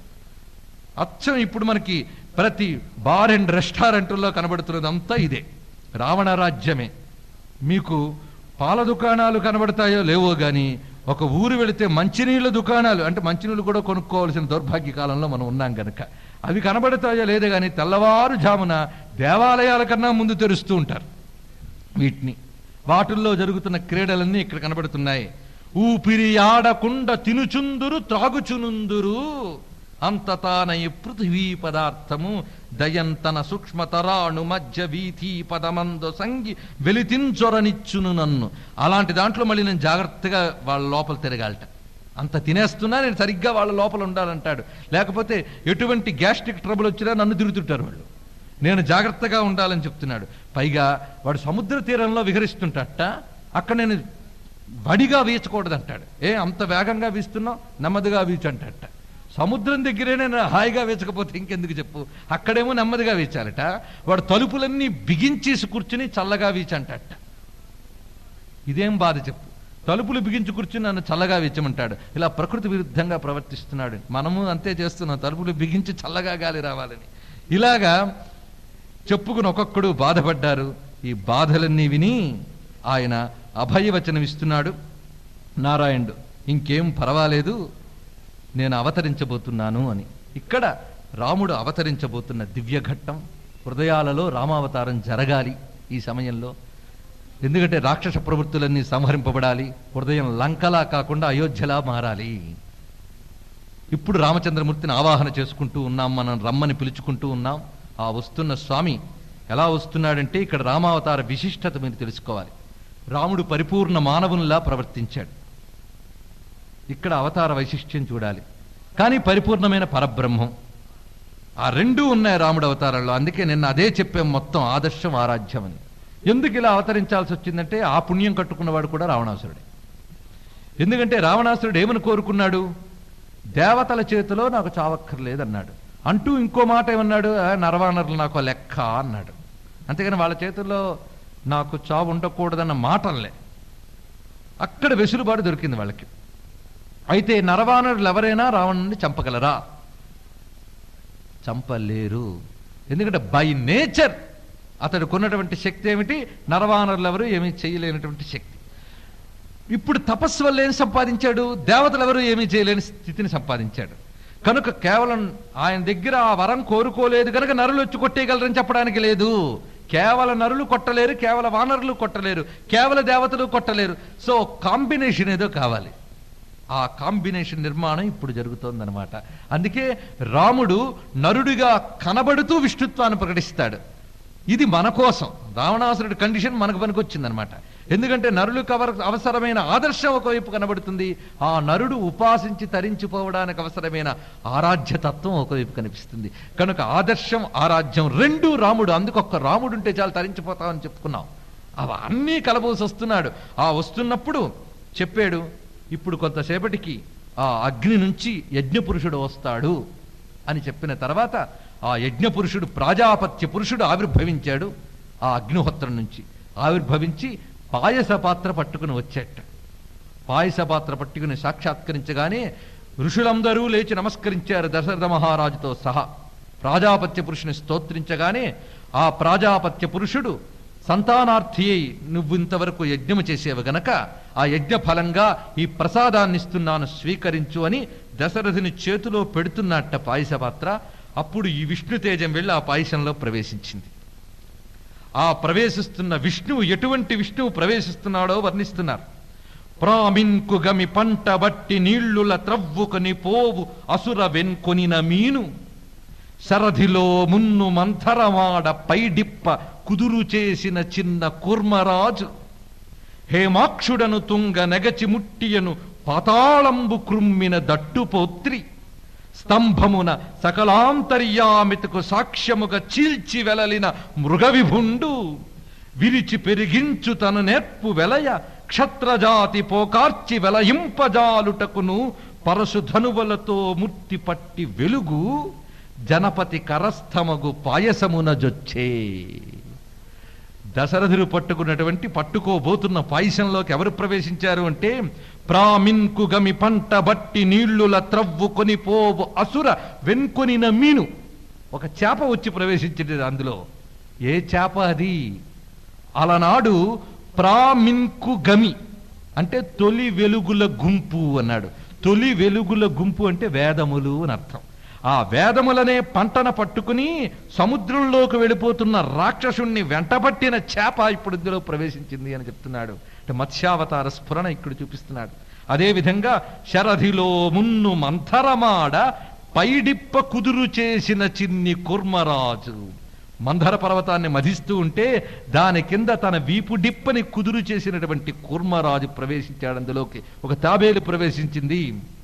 A: అచ్చం ఇప్పుడు మనకి ప్రతి బార్ అండ్ రెస్టారెంట్లో కనబడుతున్నదంతా ఇదే రావణ రాజ్యమే మీకు పాల దుకాణాలు కనబడతాయో లేవో గాని ఒక ఊరు వెళితే మంచినీళ్ళ దుకాణాలు అంటే మంచినీళ్ళు కూడా కొనుక్కోవాల్సిన దౌర్భాగ్య కాలంలో మనం ఉన్నాం గనక అవి కనబడతాయో లేదో కానీ తెల్లవారుజామున దేవాలయాల కన్నా ముందు తెరుస్తూ ఉంటారు వీటిని వాటిల్లో జరుగుతున్న క్రీడలన్నీ ఇక్కడ కనబడుతున్నాయి ఊపిరి ఆడకుండా తినుచుందురు త్రాగుచునుందురు అంతతానై పృథివీ పదార్థము దయంతన సూక్ష్మతరాణు మధ్య వీథీ పదమందు సంగి వెలితించొరనిచ్చును నన్ను అలాంటి దాంట్లో మళ్ళీ నేను జాగ్రత్తగా వాళ్ళ లోపల తిరగాలట అంత తినేస్తున్నా నేను సరిగ్గా వాళ్ళ లోపల ఉండాలంటాడు లేకపోతే ఎటువంటి గ్యాస్ట్రిక్ ట్రబుల్ వచ్చినా నన్ను తిరుగుతుంటారు వాళ్ళు నేను జాగ్రత్తగా ఉండాలని చెప్తున్నాడు పైగా వాడు సముద్ర తీరంలో విహరిస్తుంటట అక్కడ నేను వడిగా వీచకూడదంటాడు ఏ అంత వేగంగా వీస్తున్నావు నెమ్మదిగా వీచంటట సముద్రం దగ్గరే నేను హాయిగా వీచకపోతే ఇంకెందుకు చెప్పు అక్కడేమో నెమ్మదిగా వీచాలట వాడు తలుపులన్నీ బిగించేసి కూర్చుని చల్లగా వీచంటట ఇదేం బాధ చెప్పు తలుపులు బిగించి కూర్చుని నన్ను చల్లగా వీచమంటాడు ఇలా ప్రకృతి విరుద్ధంగా ప్రవర్తిస్తున్నాడు మనము అంతే చేస్తున్నాం తలుపులు బిగించి చల్లగా గాలి రావాలని ఇలాగా చెప్పుకుని ఒక్కొక్కడు బాధపడ్డారు ఈ బాధలన్నీ విని ఆయన అభయవచనం ఇస్తున్నాడు నారాయణుడు ఇంకేం పర్వాలేదు నేను అవతరించబోతున్నాను అని ఇక్కడ రాముడు అవతరించబోతున్న దివ్య ఘట్టం హృదయాలలో రామావతారం జరగాలి ఈ సమయంలో ఎందుకంటే రాక్షస ప్రవృత్తులన్నీ సంహరింపబడాలి హృదయం లంకలా కాకుండా అయోధ్యలా మారాలి ఇప్పుడు రామచంద్రమూర్తిని ఆవాహన చేసుకుంటూ ఉన్నాం మనం రమ్మని పిలుచుకుంటూ ఉన్నాం ఆ వస్తున్న స్వామి ఎలా వస్తున్నాడంటే ఇక్కడ రామావతార విశిష్టత మీరు తెలుసుకోవాలి రాముడు పరిపూర్ణ మానవునిలా ప్రవర్తించాడు ఇక్కడ అవతార వైశిష్ట్యం చూడాలి కానీ పరిపూర్ణమైన పరబ్రహ్మం ఆ రెండూ ఉన్నాయి రాముడు అవతారంలో అందుకే నిన్న అదే చెప్పాం మొత్తం ఆదర్శం ఆరాధ్యం అని ఎందుకు ఇలా అవతరించాల్సి వచ్చిందంటే ఆ పుణ్యం కట్టుకున్నవాడు కూడా రావణాసురుడే ఎందుకంటే రావణాసురుడు ఏమని కోరుకున్నాడు దేవతల చేతిలో నాకు చావక్కర్లేదన్నాడు అంటూ ఇంకో మాట ఏమన్నాడు "ఆ, నరవానరులు నాకు లెక్క అన్నాడు అంతేగాని వాళ్ళ చేతుల్లో నాకు చావు ఉండకూడదన్న మాటలే అక్కడ వెసులుబాటు దొరికింది వాళ్ళకి అయితే నరవానరులు ఎవరైనా రావణుని చంపగలరా చంపలేరు ఎందుకంటే బై నేచర్ అతడికి ఉన్నటువంటి శక్తి ఏమిటి నరవానరులు ఎవరు ఏమీ చేయలేనటువంటి శక్తి ఇప్పుడు తపస్సు వల్ల ఏం సంపాదించాడు దేవతలు ఎవరు ఏమీ చేయలేని స్థితిని సంపాదించాడు కనుక కేవలం ఆయన దగ్గర ఆ వరం కోరుకోలేదు కనుక నరులు వచ్చి కొట్టేయగలరని చెప్పడానికి లేదు కేవల నరులు కొట్టలేరు కేవల వానరులు కొట్టలేరు కేవల దేవతలు కొట్టలేరు సో కాంబినేషన్ ఏదో కావాలి ఆ కాంబినేషన్ నిర్మాణం ఇప్పుడు జరుగుతోందనమాట అందుకే రాముడు నరుడిగా కనబడుతూ విష్ణుత్వాన్ని ప్రకటిస్తాడు ఇది మన కోసం రావణాసురుడి కండిషన్ మనకు పనికొచ్చిందనమాట ఎందుకంటే నరులకు అవర- అవసరమైన ఆదర్శం ఒకవైపు కనబడుతుంది ఆ నరుడు ఉపాసించి తరించిపోవడానికి అవసరమైన ఆరాధ్యతత్వం ఒకవైపు కనిపిస్తుంది కనుక ఆదర్శం ఆరాధ్యం రెండు రాముడు అందుకు ఒక్క రాముడు ఉంటే చాలు తరించిపోతామని చెప్పుకున్నాం అవి అన్నీ కలబోసి వస్తున్నాడు ఆ వస్తున్నప్పుడు చెప్పాడు ఇప్పుడు కొంతసేపటికి ఆ అగ్ని నుంచి యజ్ఞపురుషుడు వస్తాడు అని చెప్పిన తర్వాత ఆ యజ్ఞ పురుషుడు ప్రాజాపత్య పురుషుడు ఆవిర్భవించాడు ఆ అగ్నిహోత్రం నుంచి ఆవిర్భవించి పాయస పాత్ర పట్టుకుని వచ్చేట పాయస పాత్ర పట్టుకుని సాక్షాత్కరించగానే ఋషులందరూ లేచి నమస్కరించారు దశరథ మహారాజుతో సహా ప్రాజాపత్య పురుషుని స్తోత్రించగానే ఆ ప్రాజాపత్య పురుషుడు సంతానార్థి అయి నువ్వు ఇంతవరకు యజ్ఞము చేసేవు గనక ఆ యజ్ఞ ఫలంగా ఈ ప్రసాదాన్ని ఇస్తున్నాను స్వీకరించు అని దశరథుని చేతిలో పెడుతున్నట్ట పాయస పాత్ర అప్పుడు ఈ విష్ణు తేజం వెళ్ళి ఆ పాయసంలో ప్రవేశించింది ఆ ప్రవేశిస్తున్న విష్ణువు ఎటువంటి విష్ణువు ప్రవేశిస్తున్నాడో వర్ణిస్తున్నారు ప్రామిన్కు గమి పంట బట్టి నీళ్లుల త్రవ్వుకొని పోవు అసుర వెన్కొనిన మీను శరధిలో మున్ను మంథరమాడ పైడిప్ప కుదురు చేసిన చిన్న కూర్మరాజు హేమాక్షుడను తుంగ నెగచి ముట్టియను పాతాళంబు క్రుమ్మిన దట్టుపోత్రి స్తంభమున సకలాంతర్యామితకు సాక్ష్యముగా చీల్చి వెలలిన మృగవిభుండు విరిచి పెరిగించు తన నేర్పు వెలయ క్షత్రజాతి పోకార్చి వెలయింపజాలుటకును పరశుధనువలతో ముట్టి పట్టి వెలుగు జనపతి కరస్థమగు పాయసమున జొచ్చే దశరథుడు పట్టుకున్నటువంటి పట్టుకోబోతున్న పాయసంలోకి ఎవరు ప్రవేశించారు అంటే ప్రామిన్కు గమి పంట బట్టి నీళ్లుల త్రవ్వుకొని పోవు అసుర వెన్కొనిన మీను ఒక చేప వచ్చి ప్రవేశించింది అందులో ఏ చేప అది అలనాడు ప్రామిన్కు గమి అంటే తొలి వెలుగుల గుంపు అన్నాడు తొలి వెలుగుల గుంపు అంటే వేదములు అని అర్థం ఆ వేదములనే పంటన పట్టుకుని సముద్రంలోకి వెళ్ళిపోతున్న రాక్షసుణ్ణి వెంటబట్టిన చేప ఇప్పుడు ఇందులో ప్రవేశించింది అని చెప్తున్నాడు అంటే మత్స్యావతార స్ఫురణ ఇక్కడ చూపిస్తున్నాడు అదేవిధంగా శరధిలో మున్ను మంథరమాడ పైడిప్ప కుదురు చేసిన చిన్ని కుర్మరాజు మంధర పర్వతాన్ని మధిస్తూ ఉంటే దాని కింద తన వీపు డిప్పని కుదురు చేసినటువంటి కూర్మరాజు ప్రవేశించాడు అందులోకి ఒక తాబేలు ప్రవేశించింది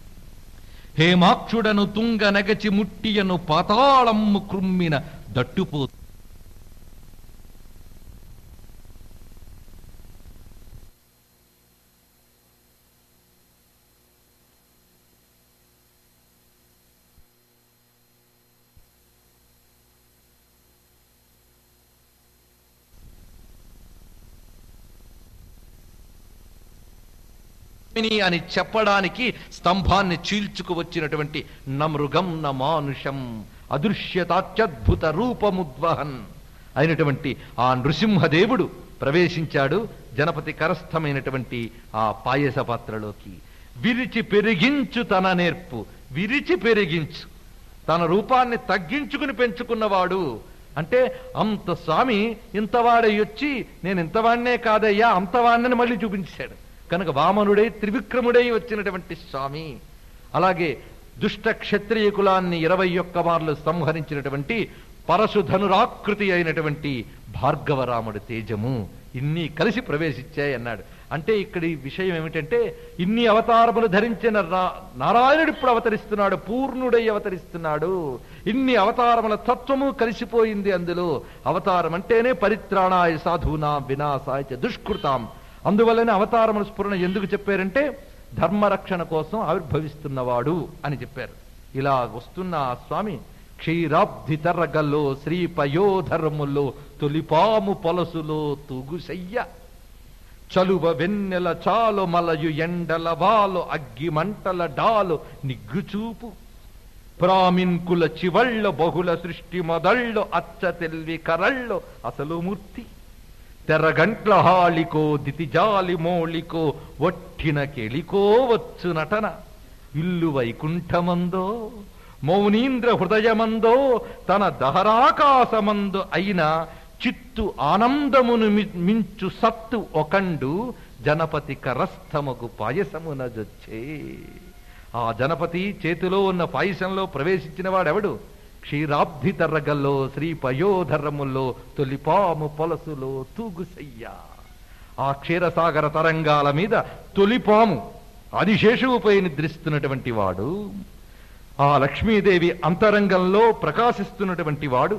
A: హేమాక్షుడను తుంగ నెగచి ముట్టియను పాతాళమ్ము క్రుమ్మిన దట్టుపో స్వామిని అని చెప్పడానికి స్తంభాన్ని చీల్చుకు వచ్చినటువంటి నమృగం న మానుషం అదృశ్యతాత్యద్భుత రూపముద్వహన్ అయినటువంటి ఆ నృసింహదేవుడు ప్రవేశించాడు జనపతి కరస్థమైనటువంటి ఆ పాయస పాత్రలోకి విరిచి పెరిగించు తన నేర్పు విరిచి పెరిగించు తన రూపాన్ని తగ్గించుకుని పెంచుకున్నవాడు అంటే అంత స్వామి ఇంతవాడై వచ్చి నేను ఇంతవాణ్ణే కాదయ్యా అంతవాణ్ణని మళ్ళీ చూపించాడు కనుక వామనుడై త్రివిక్రముడై వచ్చినటువంటి స్వామి అలాగే దుష్ట క్షత్రియ కులాన్ని ఇరవై ఒక్క మార్లు సంహరించినటువంటి పరశుధనురాకృతి అయినటువంటి భార్గవరాముడి తేజము ఇన్ని కలిసి ప్రవేశించాయి అన్నాడు అంటే ఇక్కడ ఈ విషయం ఏమిటంటే ఇన్ని అవతారములు ధరించిన రా- నారాయణుడు ఇప్పుడు అవతరిస్తున్నాడు పూర్ణుడై అవతరిస్తున్నాడు ఇన్ని అవతారముల తత్వము కలిసిపోయింది అందులో అవతారం అంటేనే పరిత్రాణాయ సాధూనా వినాశాయ చ దుష్కృతాం అందువల్లనే అవతారముల స్ఫురణ ఎందుకు చెప్పారంటే ధర్మరక్షణ కోసం ఆవిర్భవిస్తున్నవాడు అని చెప్పారు ఇలా వస్తున్న ఆ స్వామి క్షీరాబ్ధి తరగల్లో శ్రీ పయోధర్ములో తొలిపాము పొలసులో తూగుసయ్య చలువ వెన్నెల చాలు మలయు ఎండల వాలు అగ్గి మంటల డాలు నిగ్గుచూపు ప్రామిన్కుల చివళ్ళ బహుళ సృష్టి మొదళ్ళు అచ్చ తెల్వి కరళ్ళు అసలు మూర్తి తెరగంట్ల హాళికో దితిజాలి మోళికో ఒట్టిన కెళికో వచ్చు నటన ఇల్లు వైకుంఠమందో మౌనీంద్ర హృదయమందో తన దహరాకాశమందు అయిన చిత్తు ఆనందమును మి- మించు సత్తు ఒకండు జనపతి కరస్థమగు పాయసమున జొచ్చే ఆ జనపతి చేతిలో ఉన్న పాయసంలో ప్రవేశించిన వాడెవడు క్షీరాబ్ధి తర్రగల్లో శ్రీ పయోధరముల్లో తొలిపాము పొలసులో తూగుసయ్య ఆ క్షీరసాగర తరంగాల మీద తొలిపాము ఆదిశేషువుపై నిద్రిస్తున్నటువంటి వాడు ఆ లక్ష్మీదేవి అంతరంగంలో ప్రకాశిస్తున్నటువంటి వాడు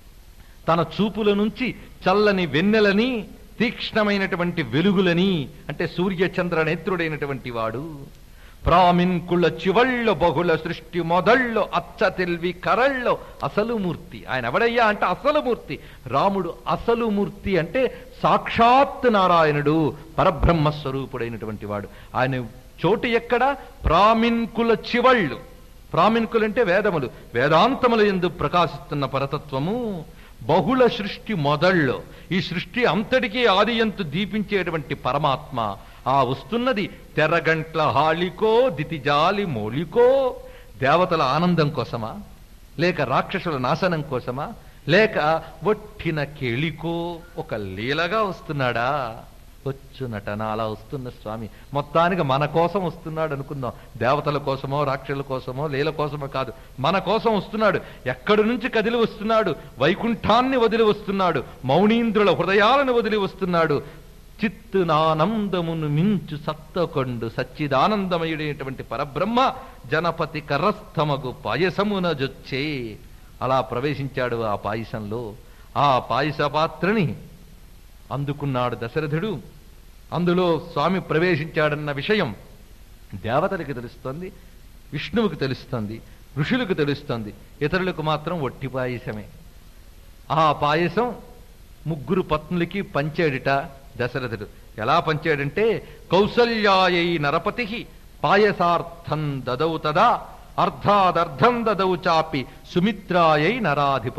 A: తన చూపుల నుంచి చల్లని వెన్నెలని తీక్ష్ణమైనటువంటి వెలుగులని అంటే సూర్య చంద్ర నేత్రుడైనటువంటి వాడు ప్రామిన్కుళ్ళ చివళ్ళ బహుళ సృష్టి మొదళ్ళు అచ్చ తెల్వి కరళ్ళో అసలు మూర్తి ఆయన ఎవడయ్యా అంటే అసలు మూర్తి రాముడు అసలు మూర్తి అంటే సాక్షాత్ నారాయణుడు పరబ్రహ్మ స్వరూపుడైనటువంటి వాడు ఆయన చోటు ఎక్కడ ప్రామిన్కుల చివళ్ళు ప్రామిన్కులు అంటే వేదములు వేదాంతముల ఎందు ప్రకాశిస్తున్న పరతత్వము బహుళ సృష్టి మొదళ్ళు ఈ సృష్టి అంతటికీ ఆది ఎంతు దీపించేటువంటి పరమాత్మ ఆ వస్తున్నది తెరగంట్ల హాళికో దితిజాలి మౌలికో దేవతల ఆనందం కోసమా లేక రాక్షసుల నాశనం కోసమా లేక ఒట్టిన కేళికో ఒక లీలగా వస్తున్నాడా వచ్చునటన అలా వస్తున్న స్వామి మొత్తానికి మన కోసం వస్తున్నాడు అనుకుందాం దేవతల కోసమో రాక్షసుల కోసమో లీల కోసమో కాదు మన కోసం వస్తున్నాడు ఎక్కడి నుంచి కదిలి వస్తున్నాడు వైకుంఠాన్ని వదిలి వస్తున్నాడు మౌనీంద్రుల హృదయాలను వదిలి వస్తున్నాడు చిత్తునానందమును మించు సత్తకొండు సచ్చిదానందమయుడైనటువంటి పరబ్రహ్మ జనపతి కరస్థమగు పాయసమున జొచ్చే అలా ప్రవేశించాడు ఆ పాయసంలో ఆ పాయస పాత్రని అందుకున్నాడు దశరథుడు అందులో స్వామి ప్రవేశించాడన్న విషయం దేవతలకు తెలుస్తోంది విష్ణువుకు తెలుస్తోంది ఋషులకు తెలుస్తోంది ఇతరులకు మాత్రం ఒట్టి పాయసమే ఆ పాయసం ముగ్గురు పత్నులకి పంచాడుట దశరథుడు ఎలా పంచాడంటే కౌసల్యాయై నరపతి పాయసార్థం దదౌ తదా అర్ధాదర్థం దదౌ చాపి సుమిత్రాయై నరాధిప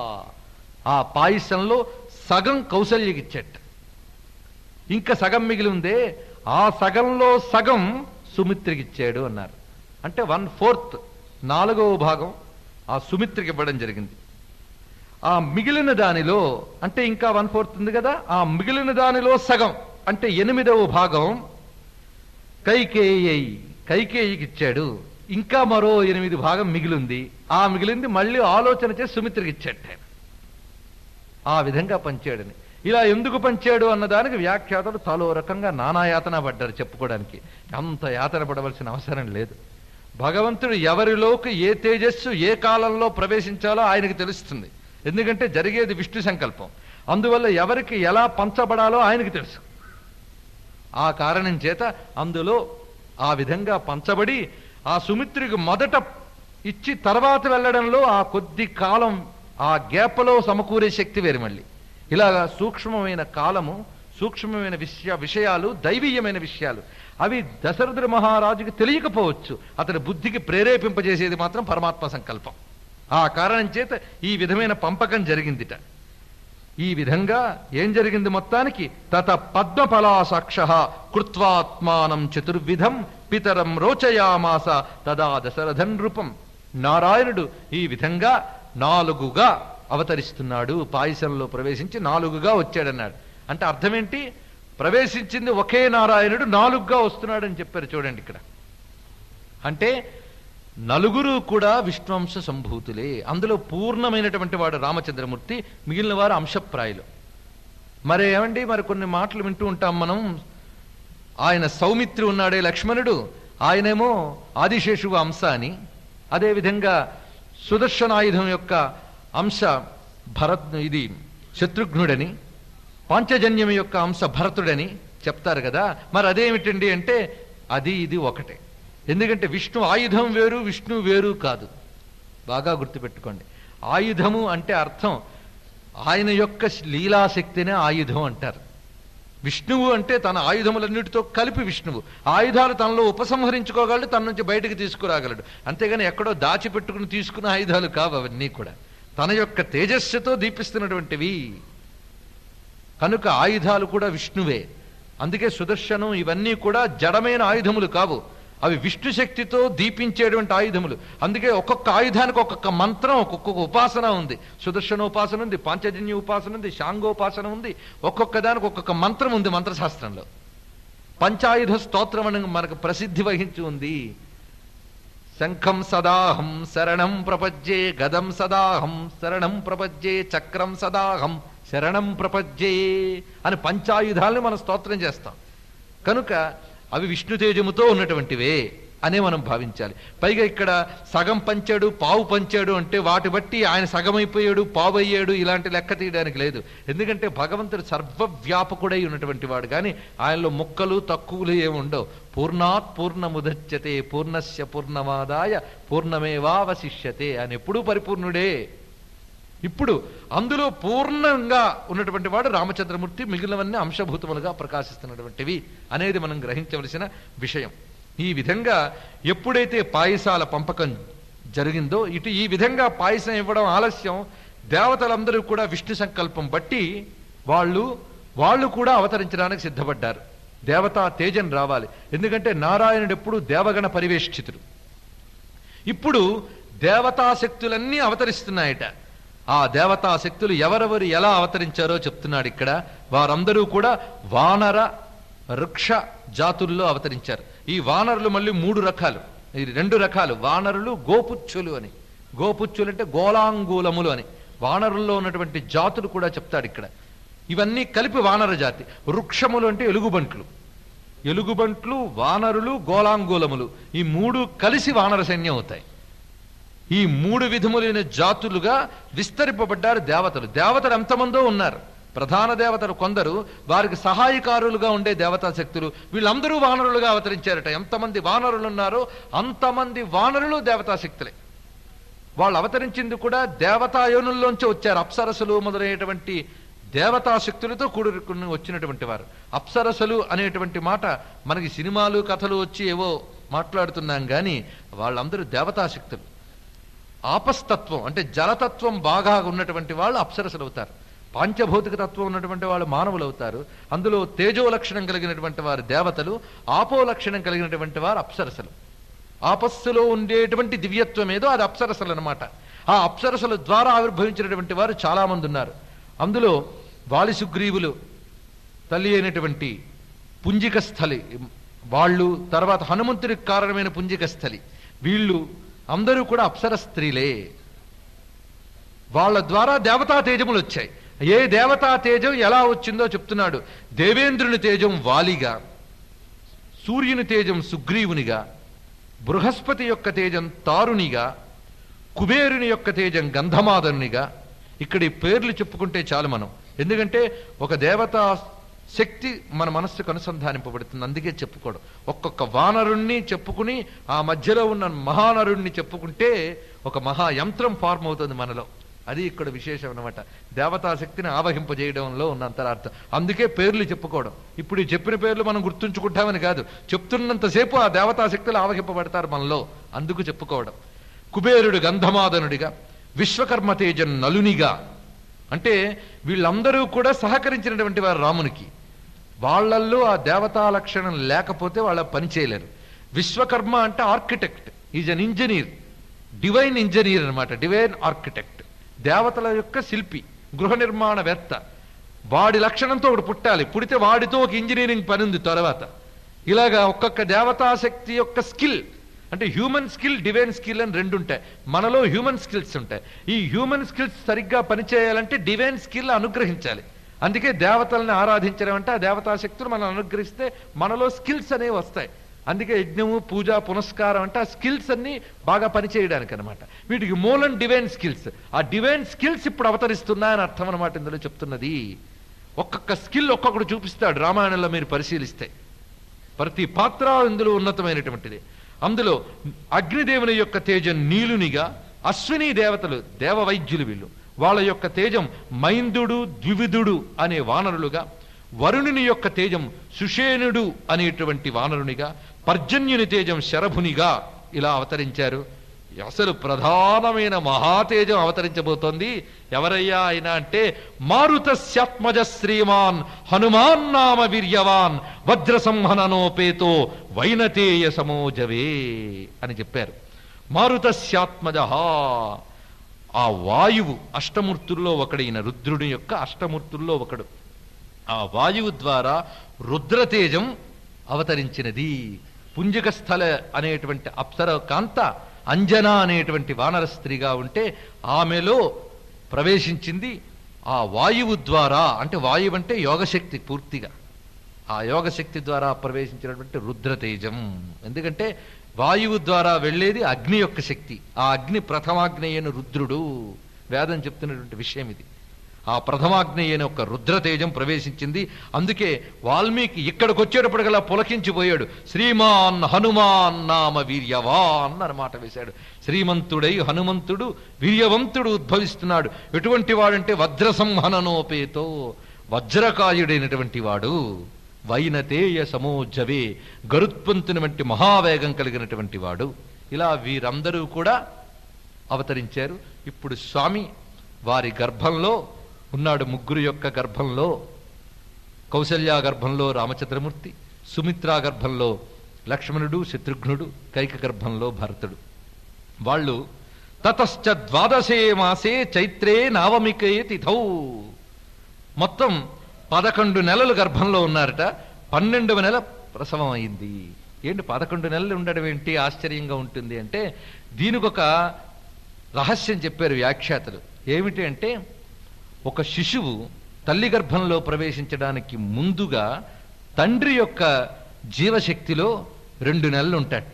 A: ఆ పాయసంలో సగం కౌసల్యకిచ్చట ఇంకా సగం మిగిలి ఉందే ఆ సగంలో సగం సుమిత్రకిచ్చాడు అన్నారు అంటే వన్ ఫోర్త్ నాలుగవ భాగం ఆ సుమిత్రకి ఇవ్వడం జరిగింది ఆ మిగిలిన దానిలో అంటే ఇంకా వన్ ఫోర్త్ ఉంది కదా ఆ మిగిలిన దానిలో సగం అంటే ఎనిమిదవ భాగం కైకేయి కైకేయికి ఇచ్చాడు ఇంకా మరో ఎనిమిది భాగం మిగిలింది ఆ మిగిలింది మళ్ళీ ఆలోచన చేసి సుమిత్రకి ఇచ్చాడు ఆయన. ఆ విధంగా పంచాడని ఇలా ఎందుకు పంచాడు అన్నదానికి వ్యాఖ్యాతలు తలో రకంగా నానా యాతన పడ్డారు చెప్పుకోవడానికి అంత యాతన పడవలసిన అవసరం లేదు భగవంతుడు ఎవరిలోకి ఏ తేజస్సు ఏ కాలంలో ప్రవేశించాలో ఆయనకి తెలుస్తుంది ఎందుకంటే జరిగేది విష్ణు సంకల్పం అందువల్ల ఎవరికి ఎలా పంచబడాలో ఆయనకి తెలుసు ఆ కారణం చేత అందులో ఆ విధంగా పంచబడి ఆ సుమిత్రికి మొదట ఇచ్చి తర్వాత వెళ్ళడంలో ఆ కొద్ది కాలం ఆ గ్యాప్లో సమకూరే శక్తి వేరు మళ్ళీ ఇలాగా సూక్ష్మమైన కాలము సూక్ష్మమైన విషయ విషయాలు దైవీయమైన విషయాలు అవి దశరథుడు మహారాజుకి తెలియకపోవచ్చు అతని బుద్ధికి ప్రేరేపింపజేసేది మాత్రం పరమాత్మ సంకల్పం ఆ కారణం చేత ఈ విధమైన పంపకం జరిగిందిట ఈ విధంగా ఏం జరిగింది మొత్తానికి తత పద్మఫలాసాక్ష కృత్వాత్మానం చతుర్విధం పితరం రోచయామాస తదా దశరథన్ రూపం నారాయణుడు ఈ విధంగా నాలుగుగా అవతరిస్తున్నాడు పాయసంలో ప్రవేశించి నాలుగుగా వచ్చాడన్నాడు అంటే అర్థం ఏంటి ప్రవేశించింది ఒకే నారాయణుడు నాలుగుగా వస్తున్నాడని చెప్పారు చూడండి ఇక్కడ అంటే నలుగురు కూడా విష్ణువంశ సంభూతులే అందులో పూర్ణమైనటువంటి వాడు రామచంద్రమూర్తి మిగిలిన వారు అంశప్రాయులు మరి ఏమండి మరి కొన్ని మాటలు వింటూ ఉంటాం మనం ఆయన సౌమిత్రి ఉన్నాడే లక్ష్మణుడు ఆయనేమో ఆదిశేషువు అంశ అని అదేవిధంగా సుదర్శనాయుధం యొక్క అంశ భరత్ ఇది శత్రుఘ్నుడని పాంచజన్యం యొక్క అంశ భరతుడని చెప్తారు కదా మరి అదేమిటండి అంటే అది ఇది ఒకటే ఎందుకంటే విష్ణు ఆయుధం వేరు విష్ణు వేరు కాదు బాగా గుర్తుపెట్టుకోండి ఆయుధము అంటే అర్థం ఆయన యొక్క లీలాశక్తినే ఆయుధం అంటారు విష్ణువు అంటే తన ఆయుధములన్నిటితో కలిపి విష్ణువు ఆయుధాలు తనలో ఉపసంహరించుకోగలడు తన నుంచి బయటకు తీసుకురాగలడు అంతేగాని ఎక్కడో దాచిపెట్టుకుని తీసుకున్న ఆయుధాలు కావు అవన్నీ కూడా తన యొక్క తేజస్సుతో దీపిస్తున్నటువంటివి కనుక ఆయుధాలు కూడా విష్ణువే అందుకే సుదర్శనం ఇవన్నీ కూడా జడమైన ఆయుధములు కావు అవి విష్ణు శక్తితో దీపించేటువంటి ఆయుధములు అందుకే ఒక్కొక్క ఆయుధానికి ఒక్కొక్క మంత్రం ఒక్కొక్క ఉపాసన ఉంది సుదర్శన ఉపాసన ఉంది పాంచజన్య ఉపాసన ఉంది శాంగోపాసన ఉంది ఒక్కొక్క దానికి ఒక్కొక్క మంత్రం ఉంది మంత్రశాస్త్రంలో పంచాయుధ స్తోత్రం అని మనకు ప్రసిద్ధి వహించి ఉంది శంఖం సదాహం శరణం ప్రపజ్యే గదం సదాహం శరణం ప్రపజ్యే చక్రం సదాహం శరణం ప్రపజ్యే అని పంచాయుధాలను మనం స్తోత్రం చేస్తాం కనుక అవి విష్ణు తేజముతో ఉన్నటువంటివే అనే మనం భావించాలి పైగా ఇక్కడ సగం పంచాడు పావు పంచాడు అంటే వాటి బట్టి ఆయన సగమైపోయాడు పావు అయ్యాడు ఇలాంటి లెక్క తీయడానికి లేదు ఎందుకంటే భగవంతుడు సర్వవ్యాపకుడై ఉన్నటువంటి వాడు కానీ ఆయనలో ముక్కలు తక్కువలు ఏమి ఉండవు పూర్ణాత్ పూర్ణముదచ్యతే పూర్ణస్య పూర్ణమాదాయ పూర్ణమేవావశిష్యతే ఆయన ఎప్పుడూ పరిపూర్ణుడే ఇప్పుడు అందులో పూర్ణంగా ఉన్నటువంటి వాడు రామచంద్రమూర్తి మిగిలినవన్నీ అంశభూతములుగా ప్రకాశిస్తున్నటువంటివి అనేది మనం గ్రహించవలసిన విషయం ఈ విధంగా ఎప్పుడైతే పాయసాల పంపకం జరిగిందో ఇటు ఈ విధంగా పాయసం ఇవ్వడం ఆలస్యం దేవతలందరూ కూడా విష్ణు సంకల్పం బట్టి వాళ్ళు వాళ్ళు కూడా అవతరించడానికి సిద్ధపడ్డారు దేవతా తేజం రావాలి ఎందుకంటే నారాయణుడు ఎప్పుడు దేవగణ పరివేష్టితుడు ఇప్పుడు దేవతా శక్తులన్నీ అవతరిస్తున్నాయట ఆ దేవతా శక్తులు ఎవరెవరు ఎలా అవతరించారో చెప్తున్నాడు ఇక్కడ వారందరూ కూడా వానర వృక్ష జాతుల్లో అవతరించారు ఈ వానరులు మళ్ళీ మూడు రకాలు ఈ రెండు రకాలు వానరులు గోపుచ్చులు అని గోపుచ్చులు అంటే గోలాంగూలములు అని వానరుల్లో ఉన్నటువంటి జాతులు కూడా చెప్తాడు ఇక్కడ ఇవన్నీ కలిపి వానర జాతి వృక్షములు అంటే ఎలుగుబంట్లు ఎలుగుబంట్లు వానరులు గోలాంగూలములు ఈ మూడు కలిసి వానర సైన్యం అవుతాయి ఈ మూడు విధములైన జాతులుగా విస్తరింపబడ్డారు దేవతలు దేవతలు ఎంతమందో ఉన్నారు ప్రధాన దేవతలు కొందరు వారికి సహాయకారులుగా ఉండే దేవతా శక్తులు వీళ్ళందరూ వానరులుగా అవతరించారట ఎంతమంది వానరులు ఉన్నారో అంతమంది వానరులు దేవతా శక్తులే వాళ్ళు అవతరించింది కూడా దేవతాయోనుల్లోంచి వచ్చారు అప్సరసులు మొదలైనటువంటి దేవతా శక్తులతో కూడుకుని వచ్చినటువంటి వారు అప్సరసలు అనేటువంటి మాట మనకి సినిమాలు కథలు వచ్చి ఏవో మాట్లాడుతున్నాం కానీ వాళ్ళందరూ దేవతా శక్తులు ఆపస్తత్వం అంటే జలతత్వం బాగా ఉన్నటువంటి వాళ్ళు అప్సరసలు అవుతారు పాంచభౌతిక తత్వం ఉన్నటువంటి వాళ్ళు మానవులు అవుతారు అందులో తేజో లక్షణం కలిగినటువంటి వారు దేవతలు ఆపో లక్షణం కలిగినటువంటి వారు అప్సరసలు ఆపస్సులో ఉండేటువంటి దివ్యత్వం ఏదో అది అప్సరసలు అనమాట ఆ అప్సరసల ద్వారా ఆవిర్భవించినటువంటి వారు చాలా మంది ఉన్నారు అందులో వాలి సుగ్రీవులు తల్లి అయినటువంటి పుంజిక స్థలి వాళ్ళు తర్వాత హనుమంతుడికి కారణమైన పుంజిక స్థలి వీళ్ళు అందరూ కూడా అప్సర స్త్రీలే వాళ్ళ ద్వారా దేవతా తేజములు వచ్చాయి ఏ దేవతా తేజం ఎలా వచ్చిందో చెప్తున్నాడు దేవేంద్రుని తేజం వాలిగా సూర్యుని తేజం సుగ్రీవునిగా బృహస్పతి యొక్క తేజం తారునిగా కుబేరుని యొక్క తేజం గంధమాదనునిగా ఇక్కడ ఈ పేర్లు చెప్పుకుంటే చాలు మనం ఎందుకంటే ఒక దేవతా శక్తి మన మనస్సుకు అనుసంధానింపబడుతుంది అందుకే చెప్పుకోవడం ఒక్కొక్క వానరుణ్ణి చెప్పుకుని ఆ మధ్యలో ఉన్న మహానరుణ్ణి చెప్పుకుంటే ఒక మహా యంత్రం ఫార్మ్ అవుతుంది మనలో అది ఇక్కడ విశేషం అనమాట దేవతా శక్తిని ఆవహింపజేయడంలో ఉన్న అంతరార్థం అందుకే పేర్లు చెప్పుకోవడం ఇప్పుడు ఈ చెప్పిన పేర్లు మనం గుర్తుంచుకుంటామని కాదు చెప్తున్నంతసేపు ఆ దేవతా శక్తులు ఆవహింపబడతారు మనలో అందుకు చెప్పుకోవడం కుబేరుడు గంధమాదనుడిగా విశ్వకర్మ తేజం నలునిగా అంటే వీళ్ళందరూ కూడా సహకరించినటువంటి వారు రామునికి వాళ్ళల్లో ఆ దేవతా లక్షణం లేకపోతే వాళ్ళ పని చేయలేరు విశ్వకర్మ అంటే architect is an engineer divine engineer అన్నమాట డివైన్ ఆర్కిటెక్ట్ దేవతల యొక్క శిల్పి గృహ నిర్మాణవేత్త వాడి లక్షణంతో ఒకటి పుట్టాలి పుడితే వాడితో ఒక ఇంజనీరింగ్ పని ఉంది తర్వాత ఇలాగా ఒక్కొక్క దేవతాశక్తి యొక్క స్కిల్ అంటే హ్యూమన్ స్కిల్ డివైన్ స్కిల్ అని రెండు ఉంటాయి మనలో హ్యూమన్ స్కిల్స్ ఉంటాయి ఈ హ్యూమన్ స్కిల్స్ సరిగ్గా పనిచేయాలంటే డివైన్ స్కిల్ అనుగ్రహించాలి అందుకే దేవతల్ని ఆరాధించడం అంటే ఆ దేవతాశక్తులు మనం అనుగ్రహిస్తే మనలో స్కిల్స్ అనేవి వస్తాయి అందుకే యజ్ఞము పూజ పునస్కారం అంటే ఆ స్కిల్స్ అన్ని బాగా పనిచేయడానికి అనమాట వీటికి మూలం డివైన్ స్కిల్స్ ఆ డివైన్ స్కిల్స్ ఇప్పుడు అవతరిస్తున్నాయని అర్థం అనమాట ఇందులో చెప్తున్నది ఒక్కొక్క స్కిల్ ఒక్కొక్కడు చూపిస్తాడు రామాయణంలో మీరు పరిశీలిస్తే ప్రతి పాత్ర ఇందులో ఉన్నతమైనటువంటిది అందులో అగ్నిదేవుని యొక్క తేజం నీలునిగా అశ్విని దేవతలు దేవ వైద్యులు వీళ్ళు వాళ్ళ యొక్క తేజం మైందుడు ద్వివిధుడు అనే వానరులుగా వరుణుని యొక్క తేజం సుషేనుడు అనేటువంటి వానరునిగా పర్జన్యుని తేజం శరభునిగా ఇలా అవతరించారు అసలు ప్రధానమైన మహాతేజం అవతరించబోతోంది ఎవరయ్యా ఆయన అంటే మారుతస్యాత్మజ శ్రీమాన్ హనుమాన్ నామ వీర్యవాన్ వజ్ర సంహననోపేతో వైనతేయ సమోజవే అని చెప్పారు మారుతస్యాత్మజ ఆ వాయువు అష్టమూర్తుల్లో ఒకడైన రుద్రుడి యొక్క అష్టమూర్తుల్లో ఒకడు ఆ వాయువు ద్వారా రుద్రతేజం అవతరించినది పుంజక స్థల అనేటువంటి అప్సర కాంత అంజన అనేటువంటి వానర స్త్రీగా ఉంటే ఆమెలో ప్రవేశించింది ఆ వాయువు ద్వారా అంటే వాయువు అంటే యోగశక్తి పూర్తిగా ఆ యోగశక్తి ద్వారా ప్రవేశించినటువంటి రుద్రతేజం ఎందుకంటే వాయువు ద్వారా వెళ్ళేది అగ్ని యొక్క శక్తి ఆ అగ్ని ప్రథమాగ్నేయను రుద్రుడు వేదం చెప్తున్నటువంటి విషయం ఇది ఆ ప్రథమాగ్నేయని ఒక రుద్రతేజం ప్రవేశించింది అందుకే వాల్మీకి ఇక్కడికి వచ్చేటప్పటికల్లా పులకించిపోయాడు శ్రీమాన్ హనుమాన్ నామ వీర్యవాన్ అన్నమాట వేశాడు శ్రీమంతుడై హనుమంతుడు వీర్యవంతుడు ఉద్భవిస్తున్నాడు ఎటువంటి వాడంటే వజ్ర సంహననోపేతో వజ్రకాయుడైనటువంటి వాడు వైనతేయ సమోజవే గరుత్పంతుని వంటి మహావేగం కలిగినటువంటి వాడు ఇలా వీరందరూ కూడా అవతరించారు ఇప్పుడు స్వామి వారి గర్భంలో ఉన్నాడు ముగ్గురు యొక్క గర్భంలో కౌసల్యా గర్భంలో రామచంద్రమూర్తి సుమిత్రా గర్భంలో లక్ష్మణుడు శత్రుఘ్నుడు కైక గర్భంలో భరతుడు వాళ్ళు తతశ్చ ద్వాదశే మాసే చైత్రే నావమికే తిథౌ మొత్తం పదకొండు నెలలు గర్భంలో ఉన్నారట పన్నెండవ నెల ప్రసవం అయింది ఏంటి పదకొండు నెలలు ఉండడం ఏంటి ఆశ్చర్యంగా ఉంటుంది అంటే దీనికొక రహస్యం చెప్పారు వ్యాఖ్యాతలు ఏమిటి అంటే ఒక శిశువు తల్లి గర్భంలో ప్రవేశించడానికి ముందుగా తండ్రి యొక్క జీవశక్తిలో రెండు నెలలు ఉంటాడట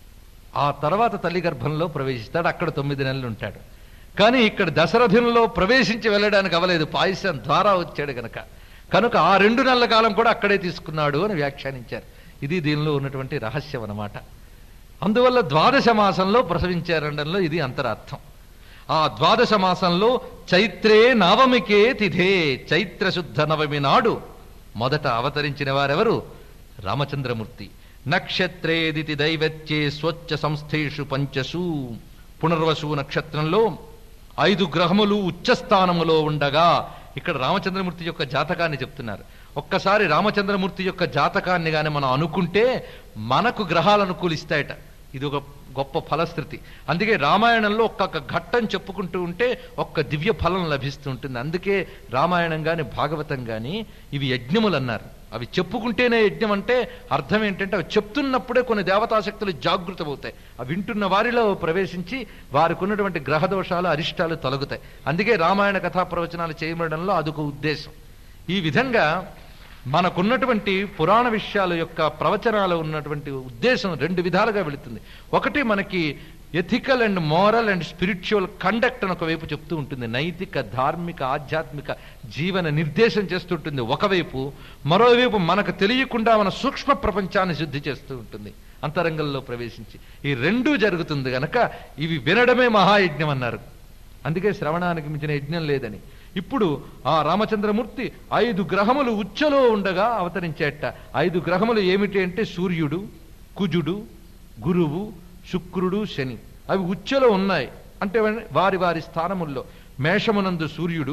A: ఆ తర్వాత తల్లి గర్భంలో ప్రవేశిస్తాడు అక్కడ తొమ్మిది నెలలు ఉంటాడు కానీ ఇక్కడ దశరథునిలో ప్రవేశించి వెళ్ళడానికి అవలేదు పాయసం ద్వారా వచ్చాడు గనక కనుక ఆ రెండు నెలల కాలం కూడా అక్కడే తీసుకున్నాడు అని వ్యాఖ్యానించారు ఇది దీనిలో ఉన్నటువంటి రహస్యం అన్నమాట అందువల్ల ద్వాదశ మాసంలో ప్రసవించారనడంలో ఇది అంతరార్థం ఆ ద్వాదశ మాసంలో చైత్రే నవమికే తిథే చైత్ర శుద్ధ నవమి నాడు మొదట అవతరించిన వారెవరు రామచంద్రమూర్తి నక్షత్రేదితి దైవత్యే స్వచ్ఛ సంస్థేషు పంచసు పునర్వసు నక్షత్రంలో ఐదు గ్రహములు ఉచ్చస్థానములో ఉండగా ఇక్కడ రామచంద్రమూర్తి యొక్క జాతకాన్ని చెప్తున్నారు ఒక్కసారి రామచంద్రమూర్తి యొక్క జాతకాన్ని గాని మనం అనుకుంటే మనకు గ్రహాలు అనుకూలిస్తాయట ఇది ఒక గొప్ప ఫలశ్రుతి అందుకే రామాయణంలో ఒక్కొక్క ఘట్టం చెప్పుకుంటూ ఉంటే ఒక్క దివ్య ఫలం లభిస్తూ ఉంటుంది అందుకే రామాయణం గాని భాగవతం గాని ఇవి యజ్ఞములు అన్నారు అవి చెప్పుకుంటేనే యజ్ఞం అంటే అర్థం ఏంటంటే అవి చెప్తున్నప్పుడే కొన్ని దేవతాశక్తులు జాగృతమవుతాయి అవి వింటున్న వారిలో ప్రవేశించి వారికి ఉన్నటువంటి గ్రహ దోషాలు అరిష్టాలు తొలగుతాయి అందుకే రామాయణ కథా ప్రవచనాలు చేయబడంలో అదొక ఉద్దేశం ఈ విధంగా మనకున్నటువంటి పురాణ విషయాల యొక్క ప్రవచనాలు ఉన్నటువంటి ఉద్దేశం రెండు విధాలుగా వెళుతుంది ఒకటి మనకి ethical and moral and spiritual conduct అని ఒకవైపు చెప్తూ ఉంటుంది నైతిక ధార్మిక ఆధ్యాత్మిక జీవన నిర్దేశం చేస్తుంటుంది ఒకవైపు మరోవైపు మనకు తెలియకుండా మన సూక్ష్మ ప్రపంచాన్ని శుద్ధి చేస్తూ ఉంటుంది అంతరంగంలో ప్రవేశించి ఈ రెండూ జరుగుతుంది గనక ఇవి వినడమే మహాయజ్ఞం అన్నారు అందుకే శ్రవణానికి మించిన యజ్ఞం లేదని ఇప్పుడు ఆ రామచంద్రమూర్తి ఐదు గ్రహములు ఉచ్చలో ఉండగా అవతరించేట ఐదు గ్రహములు ఏమిటి అంటే సూర్యుడు కుజుడు గురువు శుక్రుడు శని అవి ఉచ్చలో ఉన్నాయి అంటే వారి వారి స్థానముల్లో మేషమునందు సూర్యుడు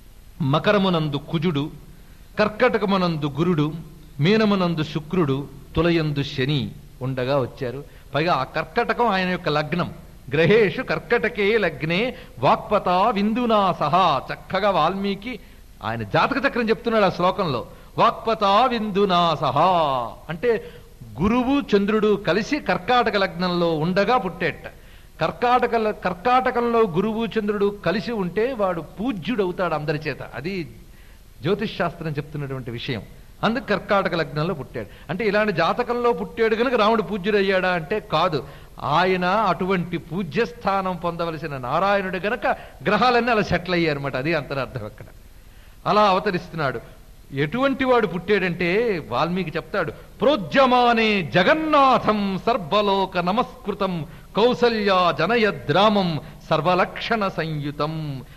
A: మకరమునందు కుజుడు కర్కటకమునందు గురుడు మీనమునందు శుక్రుడు తులయందు శని ఉండగా వచ్చారు పైగా ఆ కర్కటకం ఆయన యొక్క లగ్నం గ్రహేషు కర్కటకే లగ్నే వాక్పత విందునా సహా చక్కగా వాల్మీకి ఆయన జాతక చక్రం చెప్తున్నాడు ఆ శ్లోకంలో వాక్పత విందునా సహా అంటే గురువు చంద్రుడు కలిసి కర్కాటక లగ్నంలో ఉండగా పుట్టేట కర్కాటక కర్కాటకంలో గురువు చంద్రుడు కలిసి ఉంటే వాడు పూజ్యుడవుతాడు అందరి చేత అది జ్యోతిష్ శాస్త్రం చెప్తున్నటువంటి విషయం అందుకు కర్కాటక లగ్నంలో పుట్టాడు అంటే ఇలాంటి జాతకంలో పుట్టాడు కనుక రాముడు పూజ్యుడయ్యాడా అంటే కాదు ఆయన అటువంటి పూజ్యస్థానం పొందవలసిన నారాయణుడు గనక గ్రహాలన్నీ అలా సెటిల్ అయ్యారన్నమాట అది అంతరార్థం అక్కడ అలా అవతరిస్తున్నాడు ఎటువంటి వాడు పుట్టాడంటే వాల్మీకి చెప్తాడు ప్రోజ్యమానే జగన్నాథం సర్వలోక నమస్కృతం కౌసల్యా జనయద్రామం సర్వలక్షణ సంయుతం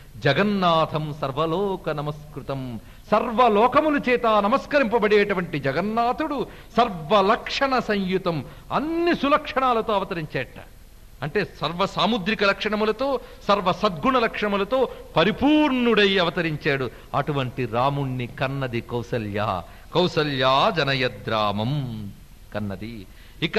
A: జగన్నాథం సర్వలోక నమస్కృతం సర్వలోకముల చేత నమస్కరింపబడేటువంటి జగన్నాథుడు సర్వలక్షణ సంయుతం అన్ని సులక్షణాలతో అవతరించేట అంటే సర్వ సాముద్రిక లక్షణములతో సర్వ సద్గుణ లక్షణములతో పరిపూర్ణుడై అవతరించాడు అటువంటి రాముణ్ణి కన్నది కౌసల్య కౌసల్యా జనయద్రామం కన్నది ఇక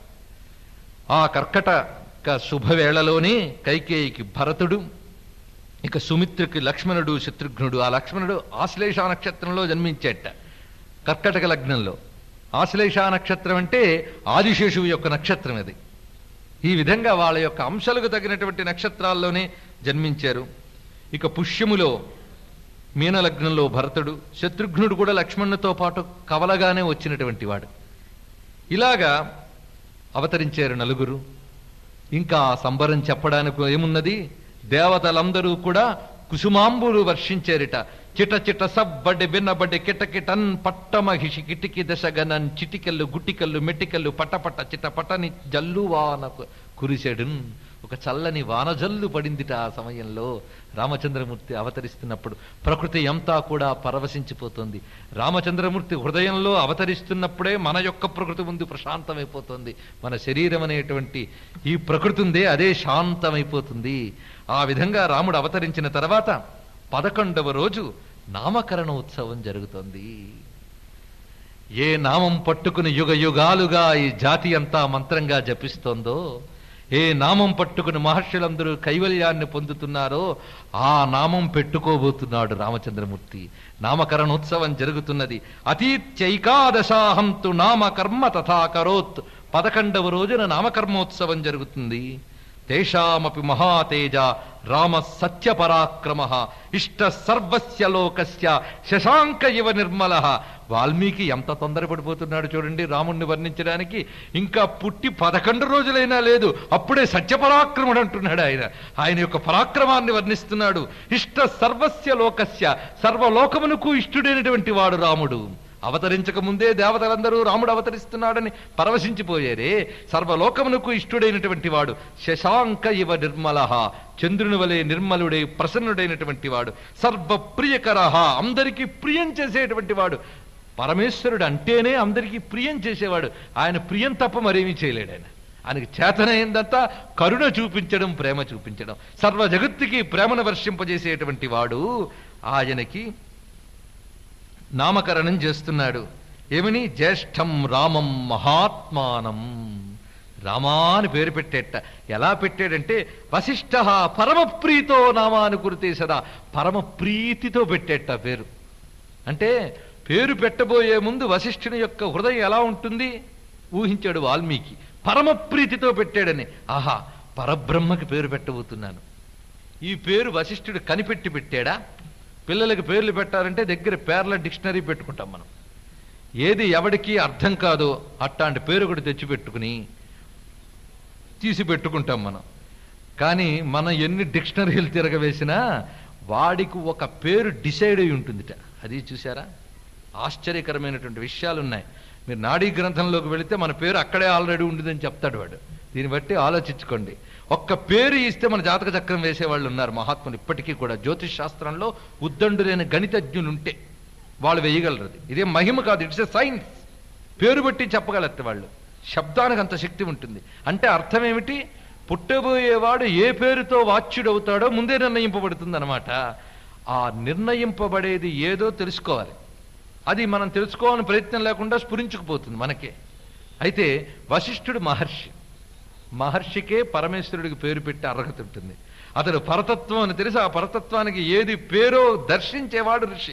A: ఆ కర్కటక శుభవేళలోనే కైకేయికి భరతుడు ఇక సుమిత్రుకి లక్ష్మణుడు శత్రుఘ్నుడు ఆ లక్ష్మణుడు ఆశ్లేష నక్షత్రంలో జన్మించేట కర్కటక లగ్నంలో ఆశ్లేష నక్షత్రం అంటే ఆదిశేషువు యొక్క నక్షత్రం అది ఈ విధంగా వాళ్ళ యొక్క అంశాలకు తగినటువంటి నక్షత్రాల్లోనే జన్మించారు ఇక పుష్యములో మీనలగ్నంలో భరతుడు శత్రుఘ్నుడు కూడా లక్ష్మణునితో పాటు కవలగానే వచ్చినటువంటి వాడు ఇలాగా అవతరించారు నలుగురు ఇంకా ఆ సంబరం చెప్పడానికి ఏమున్నది దేవతలందరూ కూడా కుసుమాంబులు వర్షించారిట చిట చిట సబ్బడి బిన్నబడి కిటకిటన్ పట్టమహిషి కిటికి దశగనన్ చిటికెళ్ళు గుటికల్లు మెటికల్లు పటపట చిట పటని జల్లువానకు కురిసెడున్ ఒక చల్లని వానజల్లు పడిందిట ఆ సమయంలో రామచంద్రమూర్తి అవతరిస్తున్నప్పుడు ప్రకృతి అంతా కూడా పరవశించిపోతుంది రామచంద్రమూర్తి హృదయంలో అవతరిస్తున్నప్పుడే మన యొక్క ప్రకృతి ముందు ప్రశాంతమైపోతుంది మన శరీరం అనేటువంటి ఈ ప్రకృతి ఉందే అదే శాంతమైపోతుంది ఆ విధంగా రాముడు అవతరించిన తర్వాత పదకొండవ రోజు నామకరణ ఉత్సవం జరుగుతోంది ఏ నామం పట్టుకుని యుగ యుగాలుగా ఈ జాతి అంతా మంత్రంగా జపిస్తోందో ఏ నామం పట్టుకుని మహర్షులందరూ కైవల్యాన్ని పొందుతున్నారో ఆ నామం పెట్టుకోబోతున్నాడు రామచంద్రమూర్తి నామకరణోత్సవం జరుగుతున్నది అతీత్యైకాదశాహం తు నామకర్మ తథా కరోత్ పదకొండవ రోజున నామకర్మోత్సవం జరుగుతుంది తేషామపి మహాతేజ రామ సత్యపరాక్రమ ఇష్ట సర్వస్య లోకస్య శశాంక ఇవ నిర్మల వాల్మీకి ఎంత తొందరపడిపోతున్నాడు చూడండి రాముణ్ణి వర్ణించడానికి ఇంకా పుట్టి పదకొండు రోజులైనా లేదు అప్పుడే సత్యపరాక్రముడు అంటున్నాడు ఆయన ఆయన యొక్క పరాక్రమాన్ని వర్ణిస్తున్నాడు ఇష్ట సర్వస్య లోకస్య సర్వలోకమునకు ఇష్టుడైనటువంటి వాడు రాముడు అవతరించక ముందే దేవతలందరూ రాముడు అవతరిస్తున్నాడని పరవశించిపోయారే సర్వలోకమునకు ఇష్టుడైనటువంటి వాడు శశాంక ఇవ నిర్మల చంద్రుని వలె నిర్మలుడై ప్రసన్నుడైనటువంటి వాడు సర్వప్రియకర అందరికీ ప్రియం చేసేటువంటి వాడు పరమేశ్వరుడు అంటేనే అందరికీ ప్రియం చేసేవాడు ఆయన ప్రియం తప్ప మరేమీ చేయలేడు ఆయన ఆయనకి చేతనైందంతా కరుణ చూపించడం ప్రేమ చూపించడం సర్వ జగత్తుకి ప్రేమను వర్షింపజేసేటువంటి వాడు ఆయనకి నామకరణం చేస్తున్నాడు ఏమని జ్యేష్ఠం రామం మహాత్మానం రామా అని పేరు పెట్టేట ఎలా పెట్టాడంటే వశిష్ఠ పరమప్రీతో నామాను కురితే సదా పరమ ప్రీతితో పెట్టేట పేరు అంటే పేరు పెట్టబోయే ముందు వశిష్ఠుని యొక్క హృదయం ఎలా ఉంటుంది ఊహించాడు వాల్మీకి పరమ ప్రీతితో పెట్టాడని ఆహా పరబ్రహ్మకి పేరు పెట్టబోతున్నాను ఈ పేరు వశిష్ఠుడు కనిపెట్టి పెట్టాడా పిల్లలకి పేర్లు పెట్టాలంటే దగ్గర పేర్ల డిక్షనరీ పెట్టుకుంటాం మనం ఏది ఎవడికి అర్థం కాదో అట్లాంటి పేరు కూడా తెచ్చి పెట్టుకుని తీసి పెట్టుకుంటాం మనం కానీ మనం ఎన్ని డిక్షనరీలు తిరగవేసినా వాడికి ఒక పేరు డిసైడ్ అయి ఉంటుందిట అది చూసారా ఆశ్చర్యకరమైనటువంటి విషయాలు ఉన్నాయి మీరు నాడీ గ్రంథంలోకి వెళితే మన పేరు అక్కడే ఆల్రెడీ ఉంటుందని చెప్తాడు వాడు దీన్ని బట్టి ఆలోచించుకోండి ఒక్క పేరు ఇస్తే మన జాతక చక్రం వేసేవాళ్ళు ఉన్నారు మహాత్ములు ఇప్పటికీ కూడా జ్యోతిష్ శాస్త్రంలో ఉద్దండులైన గణితజ్ఞులు ఉంటే వాళ్ళు వేయగలరు అది ఇదే మహిమ కాదు ఇట్స్ ఎ సైన్స్ పేరు బట్టి చెప్పగలరు వాళ్ళు శబ్దానికి అంత శక్తి ఉంటుంది అంటే అర్థం ఏమిటి పుట్టబోయేవాడు ఏ పేరుతో వాచ్యుడవుతాడో ముందే నిర్ణయింపబడుతుంది అనమాట ఆ నిర్ణయింపబడేది ఏదో తెలుసుకోవాలి అది మనం తెలుసుకోవాలని ప్రయత్నం లేకుండా స్ఫురించుకుపోతుంది మనకే అయితే వశిష్ఠుడు మహర్షి మహర్షికే పరమేశ్వరుడికి పేరు పెట్టి అర్హత ఉంటుంది అతడు పరతత్వం అని తెలిసి ఆ పరతత్వానికి ఏది పేరో దర్శించేవాడు ఋషి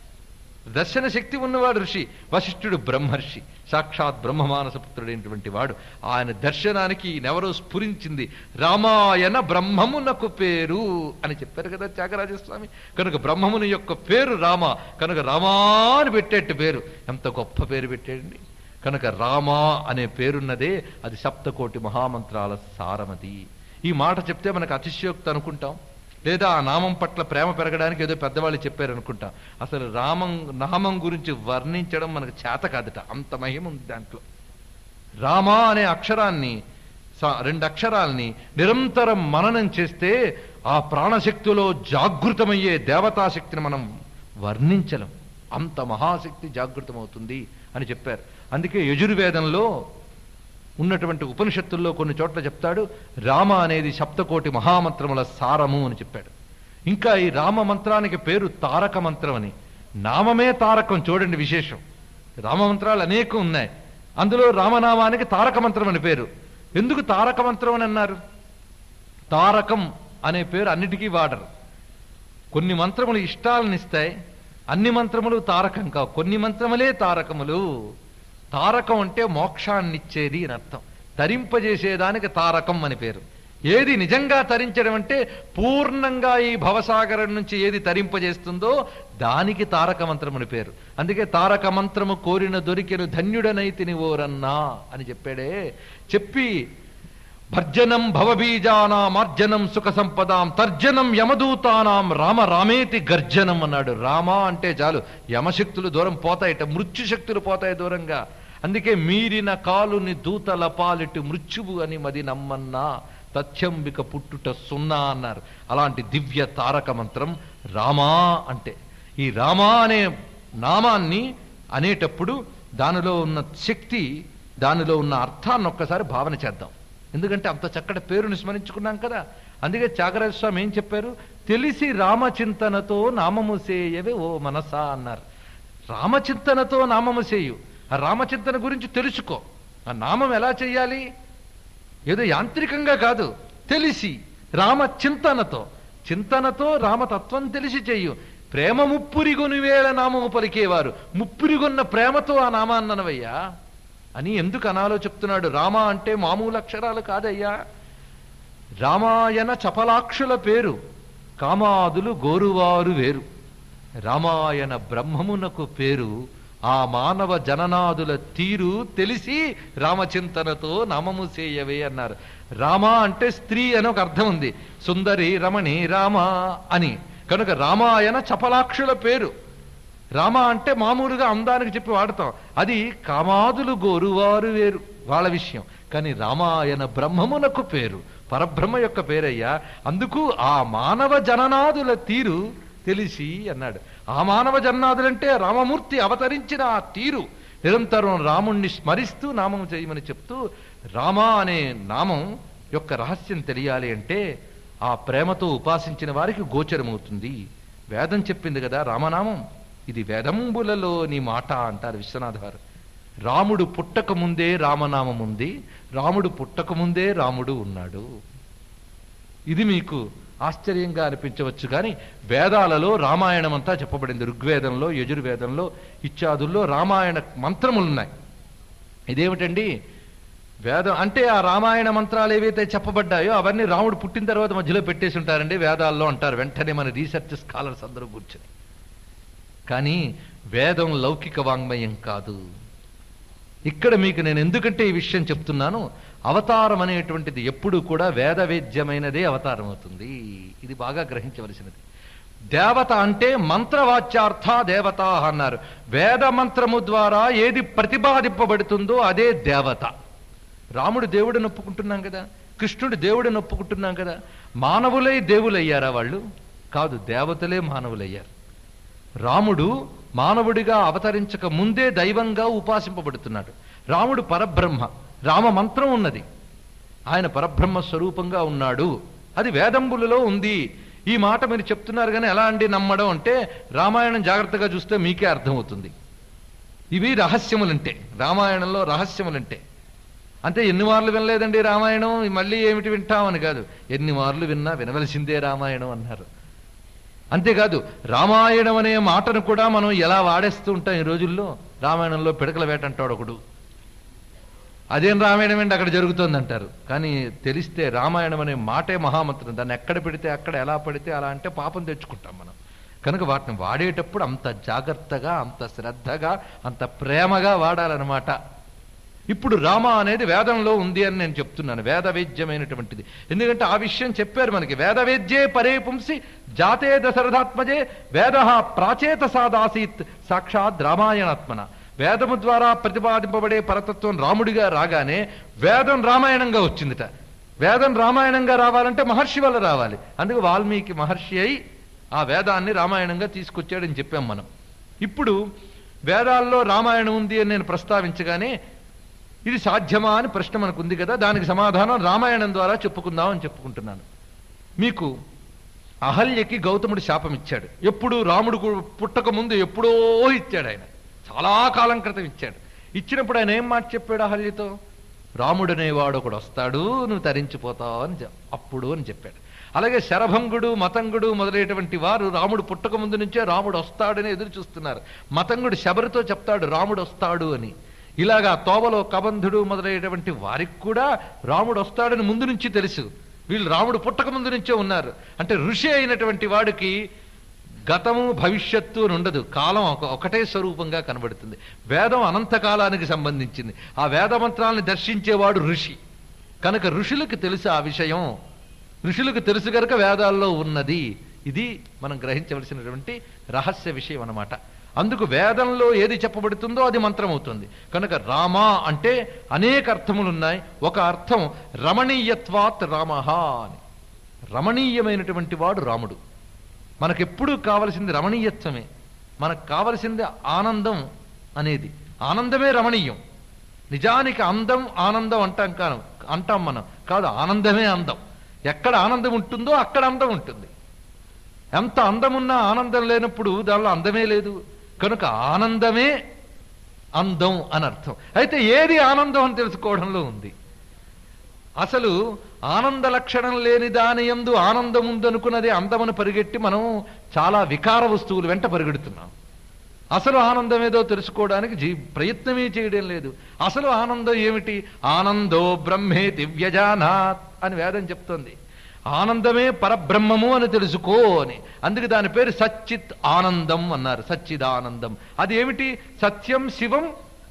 A: దర్శన శక్తి ఉన్నవాడు ఋషి వశిష్ఠుడు బ్రహ్మర్షి సాక్షాత్ బ్రహ్మమానసపుత్రుడైనటువంటి వాడు ఆయన దర్శనానికి ఈయనెవరో స్ఫురించింది రామాయణ బ్రహ్మమునకు పేరు అని చెప్పారు కదా త్యాగరాజస్వామి కనుక బ్రహ్మముని యొక్క పేరు రామ కనుక రామా అని పెట్టేట్టు పేరు ఎంత గొప్ప పేరు పెట్టాడండి కనుక రామా అనే పేరున్నదే అది సప్తకోటి మహామంత్రాల సారమది ఈ మాట చెప్తే మనకు అతిశయోక్తి అనుకుంటాం లేదా ఆ నామం పట్ల ప్రేమ పెరగడానికి ఏదో పెద్దవాళ్ళు చెప్పారు అనుకుంటాం అసలు రామం నామం గురించి వర్ణించడం మనకు చేత కాదట అంత మహిమ ఉంది దాంట్లో రామ అనే అక్షరాన్ని స- రెండు అక్షరాల్ని నిరంతరం మననం చేస్తే ఆ ప్రాణశక్తిలో జాగృతమయ్యే దేవతాశక్తిని మనం వర్ణించలేం అంత మహాశక్తి జాగృతమవుతుంది అని చెప్పారు అందుకే యజుర్వేదంలో ఉన్నటువంటి ఉపనిషత్తుల్లో కొన్ని చోట్ల చెప్తాడు రామ అనేది సప్తకోటి మహామంత్రముల సారము అని చెప్పాడు ఇంకా ఈ రామ మంత్రానికి పేరు తారక మంత్రం అని నామమే తారకం చూడండి విశేషం రామ మంత్రాలు అనేకం ఉన్నాయి అందులో రామనామానికి తారక మంత్రం అని పేరు ఎందుకు తారక మంత్రం అని అన్నారు తారకం అనే పేరు అన్నిటికీ వాడరు కొన్ని మంత్రములు ఇష్టాలను ఇస్తాయి అన్ని మంత్రములు తారకం కావు కొన్ని మంత్రములే తారకములు తారకం అంటే మోక్షాన్నిచ్చేది అని అర్థం తరింపజేసేదానికి తారకం అని పేరు ఏది నిజంగా తరించడం అంటే పూర్ణంగా ఈ భవసాగరం నుంచి ఏది తరింపజేస్తుందో దానికి తారక మంత్రం అని పేరు అందుకే తారక మంత్రము కోరిన దొరికెను ధన్యుడనైతిని ఓరన్నా అని చెప్పాడే చెప్పి భర్జనం భవబీజానామార్జనం సుఖ సంపదాం తర్జనం యమదూతానాం రామ రామేతి గర్జనం అన్నాడు రామ అంటే చాలు యమశక్తులు దూరం పోతాయట మృత్యుశక్తులు పోతాయి దూరంగా అందుకే మీరిన కాలుని దూతల పాలిటి మృత్యువు అని మది నమ్మన్నా తథ్యంబిక పుట్టుట సున్నా అన్నారు అలాంటి దివ్య తారక మంత్రం రామా అంటే ఈ రామా అనే నామాన్ని అనేటప్పుడు దానిలో ఉన్న శక్తి దానిలో ఉన్న అర్థాన్ని ఒక్కసారి భావన చేద్దాం ఎందుకంటే అంత చక్కటి పేరుని స్మరించుకున్నాం కదా అందుకే త్యాగరాజ స్వామి ఏం చెప్పారు తెలిసి రామచింతనతో నామము సేయవే ఓ మనసా అన్నారు రామచింతనతో నామము చేయు ఆ రామచింతన గురించి తెలుసుకో ఆ నామం ఎలా చెయ్యాలి ఏదో యాంత్రికంగా కాదు తెలిసి రామ చింతనతో చింతనతో రామతత్వం తెలిసి చెయ్యు ప్రేమ ముప్పురిగొని వేళ నామము పలికేవారు ముప్పురిగొన్న ప్రేమతో ఆ నామాన్ననవయ్యా అని ఎందుకు అనాలో చెప్తున్నాడు రామ అంటే మామూలు అక్షరాలు కాదయ్యా రామాయణ చపలాక్షుల పేరు కామాదులు గోరువారు వేరు రామాయణ బ్రహ్మమునకు పేరు ఆ మానవ జననాదుల తీరు తెలిసి రామచింతనతో నామము చేయవే అన్నారు రామ అంటే స్త్రీ అని ఒక అర్థం ఉంది సుందరి రమణి రామ అని కనుక రామాయణ చపలాక్షుల పేరు రామ అంటే మామూలుగా అందానికి చెప్పి వాడతాం అది కామాదులు గోరువారు వేరు వాళ్ళ విషయం కానీ రామాయణ బ్రహ్మమునకు పేరు పరబ్రహ్మ యొక్క పేరయ్యా అందుకు ఆ మానవ జననాదుల తీరు తెలిసి అన్నాడు ఆ మానవ జననాదులంటే రామమూర్తి అవతరించిన ఆ తీరు నిరంతరం రాముణ్ణి స్మరిస్తూ నామం చేయమని చెప్తూ రామ అనే నామం యొక్క రహస్యం తెలియాలి అంటే ఆ ప్రేమతో ఉపాసించిన వారికి గోచరమవుతుంది వేదం చెప్పింది కదా రామనామం ఇది వేదంబులలోని మాట అంటారు విశ్వనాథ వారు రాముడు పుట్టక ముందే రామనామం ఉంది రాముడు పుట్టక ముందే రాముడు ఉన్నాడు ఇది మీకు ఆశ్చర్యంగా అనిపించవచ్చు కానీ వేదాలలో రామాయణం అంతా చెప్పబడింది ఋగ్వేదంలో యజుర్వేదంలో ఇత్యాదుల్లో రామాయణ మంత్రములున్నాయి ఇదేమిటండి వేదం అంటే ఆ రామాయణ మంత్రాలు ఏవైతే చెప్పబడ్డాయో అవన్నీ రాముడు పుట్టిన తర్వాత మధ్యలో పెట్టేసి ఉంటారండి వేదాల్లో అంటారు వెంటనే మన రీసెర్చ్ స్కాలర్స్ అందరూ కూర్చొని కానీ వేదం లౌకిక వాంగ్మయం కాదు ఇక్కడ మీకు నేను ఎందుకంటే ఈ విషయం చెప్తున్నాను అవతారం అనేటువంటిది ఎప్పుడు కూడా వేద వేద్యమైనదే అవతారం అవుతుంది ఇది బాగా గ్రహించవలసినది దేవత అంటే మంత్రవాచ్యార్థ దేవత అన్నారు వేద మంత్రము ద్వారా ఏది ప్రతిపాదింపబడుతుందో అదే దేవత రాముడు దేవుడిని ఒప్పుకుంటున్నాం కదా కృష్ణుడు దేవుడిని ఒప్పుకుంటున్నాం కదా మానవులై దేవులయ్యారా వాళ్ళు కాదు దేవతలే మానవులయ్యారు రాముడు మానవుడిగా అవతరించక ముందే దైవంగా ఉపాసింపబడుతున్నాడు రాముడు పరబ్రహ్మ రామ మంత్రం ఉన్నది ఆయన పరబ్రహ్మ స్వరూపంగా ఉన్నాడు అది వేదంబులలో ఉంది ఈ మాట మీరు చెప్తున్నారు కానీ ఎలా అండి నమ్మడం అంటే రామాయణం జాగ్రత్తగా చూస్తే మీకే అర్థమవుతుంది ఇవి రహస్యములంటే రామాయణంలో రహస్యములంటే అంటే ఎన్ని మార్లు వినలేదండి రామాయణం మళ్ళీ ఏమిటి వింటామని కాదు ఎన్ని మార్లు విన్నా వినవలసిందే రామాయణం అన్నారు అంతేకాదు రామాయణం అనే మాటను కూడా మనం ఎలా వాడేస్తూ ఉంటాం ఈ రోజుల్లో రామాయణంలో పిడకల వేట అంటాడు ఒకడు అదేం రామాయణం ఏంటి అక్కడ జరుగుతోంది అంటారు కానీ తెలిస్తే రామాయణం అనే మాటే మహామంత్రం దాన్ని ఎక్కడ పెడితే అక్కడ ఎలా పడితే అలా అంటే పాపం తెచ్చుకుంటాం మనం కనుక వాటిని వాడేటప్పుడు అంత జాగ్రత్తగా అంత శ్రద్ధగా అంత ప్రేమగా వాడాలన్నమాట ఇప్పుడు రామ అనేది వేదంలో ఉంది అని నేను చెప్తున్నాను వేద వేద్యమైనటువంటిది ఎందుకంటే ఆ విషయం చెప్పారు మనకి వేద వేద్యే పరే పుంసి జాతే దశరథాత్మజే వేద ప్రాచేత సాదాసీత్ సాక్షాత్ రామాయణాత్మన వేదము ద్వారా ప్రతిపాదింపబడే పరతత్వం రాముడిగా రాగానే వేదం రామాయణంగా వచ్చిందిట వేదం రామాయణంగా రావాలంటే మహర్షి వల్ల రావాలి అందుకు వాల్మీకి మహర్షి అయి ఆ వేదాన్ని రామాయణంగా తీసుకొచ్చాడని చెప్పాం మనం ఇప్పుడు వేదాల్లో రామాయణం ఉంది అని నేను ప్రస్తావించగానే ఇది సాధ్యమా అని ప్రశ్న మనకు ఉంది కదా దానికి సమాధానం రామాయణం ద్వారా చెప్పుకుందాం అని చెప్పుకుంటున్నాను మీకు అహల్యకి గౌతముడు శాపం ఇచ్చాడు ఎప్పుడు రాముడు కు- పుట్టక ముందు ఎప్పుడో ఇచ్చాడు ఆయన చాలా కాలం క్రితం ఇచ్చాడు ఇచ్చినప్పుడు ఆయన ఏం మాట చెప్పాడు అహల్యతో రాముడు అనేవాడు ఒకడు వస్తాడు నువ్వు తరించిపోతావు అని చె- అప్పుడు అని చెప్పాడు అలాగే శరభంగుడు మతంగుడు మొదలైనటువంటి వారు రాముడు పుట్టక ముందు నుంచే రాముడు వస్తాడని ఎదురు చూస్తున్నారు మతంగుడు శబరితో చెప్తాడు రాముడు వస్తాడు అని ఇలాగా తోవలో కబంధుడు మొదలైనటువంటి వారికి కూడా రాముడు వస్తాడని ముందు నుంచి తెలుసు వీళ్ళు రాముడు పుట్టక ముందు నుంచే ఉన్నారు అంటే ఋషి అయినటువంటి వాడికి గతము భవిష్యత్తు అని ఉండదు కాలం ఒక- ఒకటే స్వరూపంగా కనబడుతుంది వేదం అనంత కాలానికి సంబంధించింది ఆ వేద మంత్రాలను దర్శించేవాడు ఋషి కనుక ఋషులకు తెలుసు ఆ విషయం ఋషులకు తెలుసు కనుక వేదాల్లో ఉన్నది ఇది మనం గ్రహించవలసినటువంటి రహస్య విషయం అన్నమాట అందుకు వేదంలో ఏది చెప్పబడుతుందో అది మంత్రం అవుతుంది కనుక రామ అంటే అనేక అర్థములు ఉన్నాయి ఒక అర్థం రమణీయత్వాత్ రామః అని రమణీయమైనటువంటి వాడు రాముడు మనకెప్పుడు కావలసింది రమణీయత్వమే మనకు కావలసింది ఆనందం అనేది ఆనందమే రమణీయం నిజానికి అందం ఆనందం అంటాం కాను అంటాం మనం కాదు ఆనందమే అందం ఎక్కడ ఆనందం ఉంటుందో అక్కడ అందం ఉంటుంది ఎంత అందమున్నా ఆనందం లేనప్పుడు దానిలో అందమే లేదు కనుక ఆనందమే అందం అని అర్థం అయితే ఏది ఆనందం అని తెలుసుకోవడంలో ఉంది అసలు ఆనంద లక్షణం లేని దాని ఎందు ఆనందం ఉందనుకున్నది అందమని పరిగెట్టి మనం చాలా వికార వస్తువులు వెంట పరిగెడుతున్నాం అసలు ఆనందం ఏదో తెలుసుకోవడానికి జీ ప్రయత్నమే చేయడం లేదు అసలు ఆనందం ఏమిటి ఆనందో బ్రహ్మే దివ్యజానాత్ అని వేదం చెప్తోంది ఆనందమే పరబ్రహ్మము అని తెలుసుకో అని అందుకే దాని పేరు సచ్చిత్ ఆనందం అన్నారు సచ్చిదానందం అది ఏమిటి సత్యం శివం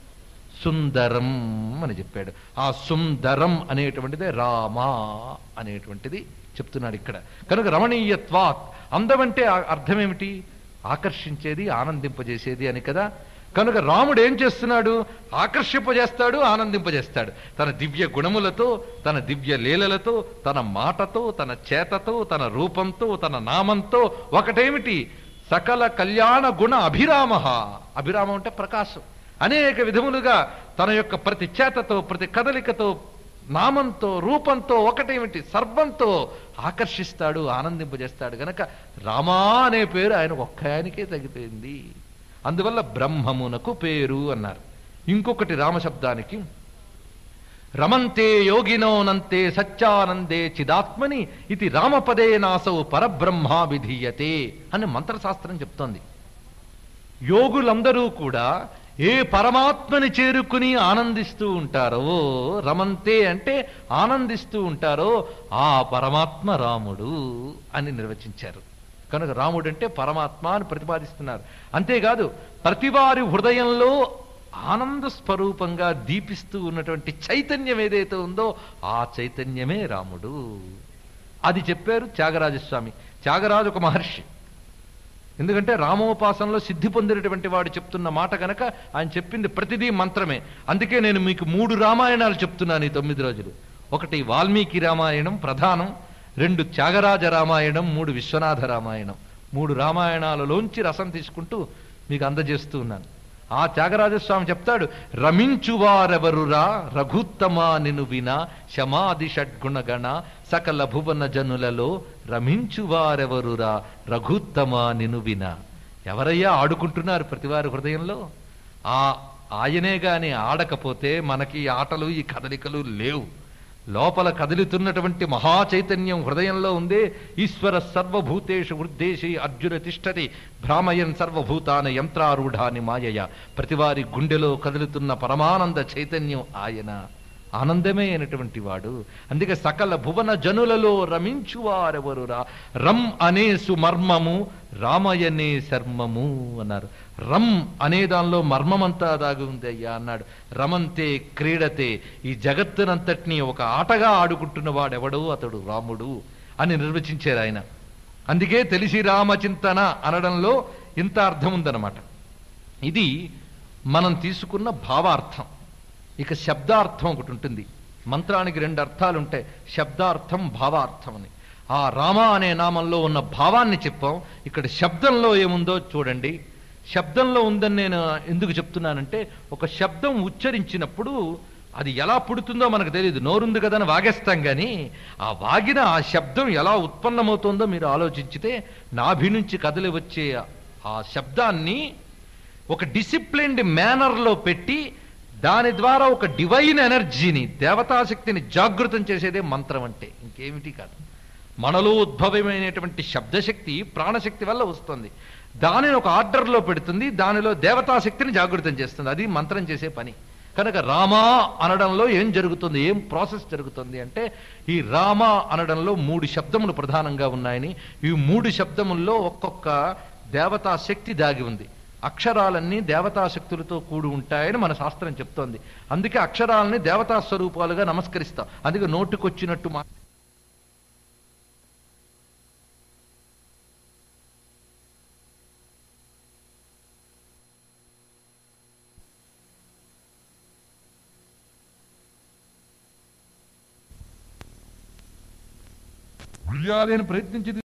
A: సుందరం అని చెప్పాడు ఆ సుందరం అనేటువంటిదే రామా అనేటువంటిది చెప్తున్నాడు ఇక్కడ కనుక రమణీయత్వాత్ అందం అంటే ఆ అర్థం ఏమిటి ఆకర్షించేది ఆనందింపజేసేది అని కదా కనుక రాముడు ఏం చేస్తున్నాడు ఆకర్షింపజేస్తాడు ఆనందింపజేస్తాడు తన దివ్య గుణములతో తన దివ్య లీలలతో తన మాటతో తన చేతతో తన రూపంతో తన నామంతో ఒకటేమిటి సకల కళ్యాణ గుణ అభిరామ అభిరామం అంటే ప్రకాశం అనేక విధములుగా తన యొక్క ప్రతి చేతతో ప్రతి కదలికతో నామంతో రూపంతో ఒకటేమిటి సర్వంతో ఆకర్షిస్తాడు ఆనందింపజేస్తాడు గనక రామా అనే పేరు ఆయన ఒక్క ఆయనకే తగ్గిపోయింది అందువల్ల బ్రహ్మమునకు పేరు అన్నారు ఇంకొకటి రామశబ్దానికి రమంతే యోగినోనంతే సత్యానందే చిదాత్మని ఇది రామపదే నాసౌ పరబ్రహ్మ విధీయతే అని మంత్రశాస్త్రం చెప్తోంది యోగులందరూ కూడా ఏ పరమాత్మని చేరుకుని ఆనందిస్తూ ఉంటారో రమంతే అంటే ఆనందిస్తూ ఉంటారో ఆ పరమాత్మ రాముడు అని నిర్వచించారు కనుక రాముడు అంటే పరమాత్మ అని ప్రతిపాదిస్తున్నారు అంతేకాదు ప్రతివారి హృదయంలో ఆనంద స్వరూపంగా దీపిస్తూ ఉన్నటువంటి చైతన్యం ఏదైతే ఉందో ఆ చైతన్యమే రాముడు అది చెప్పారు త్యాగరాజస్వామి త్యాగరాజు ఒక మహర్షి ఎందుకంటే రామోపాసనలో సిద్ధి పొందినటువంటి వాడు చెప్తున్న మాట గనక ఆయన చెప్పింది ప్రతిదీ మంత్రమే అందుకే నేను మీకు మూడు రామాయణాలు చెప్తున్నాను ఈ తొమ్మిది రోజులు ఒకటి వాల్మీకి రామాయణం ప్రధానం రెండు త్యాగరాజ రామాయణం మూడు విశ్వనాథ రామాయణం మూడు రామాయణాలలోంచి రసం తీసుకుంటూ మీకు అందజేస్తూ ఉన్నాను ఆ త్యాగరాజస్వామి చెప్తాడు రమించువారెవరురా రఘుత్తమా నిను విన శమాది షడ్గుణగణ సకల భువన జనులలో రమించువారెవరురా రఘుత్తమా నిను విన ఎవరయ్యా ఆడుకుంటున్నారు ప్రతివారి హృదయంలో ఆ ఆయనే గాని ఆడకపోతే మనకి ఈ ఆటలు ఈ కదలికలు లేవు లోపల కదులుతున్నటువంటి మహా చైతన్యం హృదయంలో ఉందే ఈశ్వర సర్వభూతేషు వృద్ధేశి అర్జున తిష్టతి భ్రామయన్ సర్వభూతాన యంత్రారూఢాని మాయయ ప్రతివారి గుండెలో కదులుతున్న పరమానంద చైతన్యం ఆయన ఆనందమే అయినటువంటి వాడు అందుకే సకల భువన జనులలో రమించువారెవరురా రం అనే సుమర్మము రామయనే శర్మము అన్నారు రం అనే దానిలో మర్మమంతా దాగి ఉంది అయ్యా అన్నాడు రమంతే క్రీడతే ఈ జగత్తునంతటినీ ఒక ఆటగా ఆడుకుంటున్న వాడెవడో అతడు రాముడు అని నిర్వచించారు ఆయన అందుకే తెలిసి రామచింతన అనడంలో ఇంత అర్థం ఉందన్నమాట ఇది మనం తీసుకున్న భావార్థం ఇక శబ్దార్థం ఒకటి ఉంటుంది మంత్రానికి రెండు అర్థాలు ఉంటాయి శబ్దార్థం భావార్థం అని ఆ రామ అనే నామంలో ఉన్న భావాన్ని చెప్పాం ఇక్కడ శబ్దంలో ఏముందో చూడండి శబ్దంలో ఉందని నేను ఎందుకు చెప్తున్నానంటే ఒక శబ్దం ఉచ్చరించినప్పుడు అది ఎలా పుడుతుందో మనకు తెలియదు నోరుంది కదా అని వాగేస్తాం కానీ ఆ వాగిన ఆ శబ్దం ఎలా ఉత్పన్నమవుతుందో మీరు ఆలోచించితే నాభి నుంచి కదిలి వచ్చే ఆ శబ్దాన్ని ఒక డిసిప్లిన్డ్ మేనర్లో పెట్టి దాని ద్వారా ఒక డివైన్ ఎనర్జీని దేవతాశక్తిని జాగృతం చేసేదే మంత్రం అంటే ఇంకేమిటి కాదు మనలో ఉద్భవమైనటువంటి శబ్దశక్తి ప్రాణశక్తి వల్ల వస్తుంది దానిని ఒక ఆర్డర్లో పెడుతుంది దానిలో దేవతాశక్తిని జాగృతం చేస్తుంది అది మంత్రం చేసే పని కనుక రామా అనడంలో ఏం జరుగుతుంది ఏం ప్రాసెస్ జరుగుతుంది అంటే ఈ రామ అనడంలో మూడు శబ్దములు ప్రధానంగా ఉన్నాయని ఈ మూడు శబ్దముల్లో ఒక్కొక్క దేవతా శక్తి దాగి ఉంది అక్షరాలన్నీ దేవతా శక్తులతో కూడి ఉంటాయని మన శాస్త్రం చెప్తోంది అందుకే అక్షరాలని దేవతా స్వరూపాలుగా నమస్కరిస్తాం అందుకే నోటుకొచ్చినట్టు మా గుర్రాలి అని ప్రయత్నించింది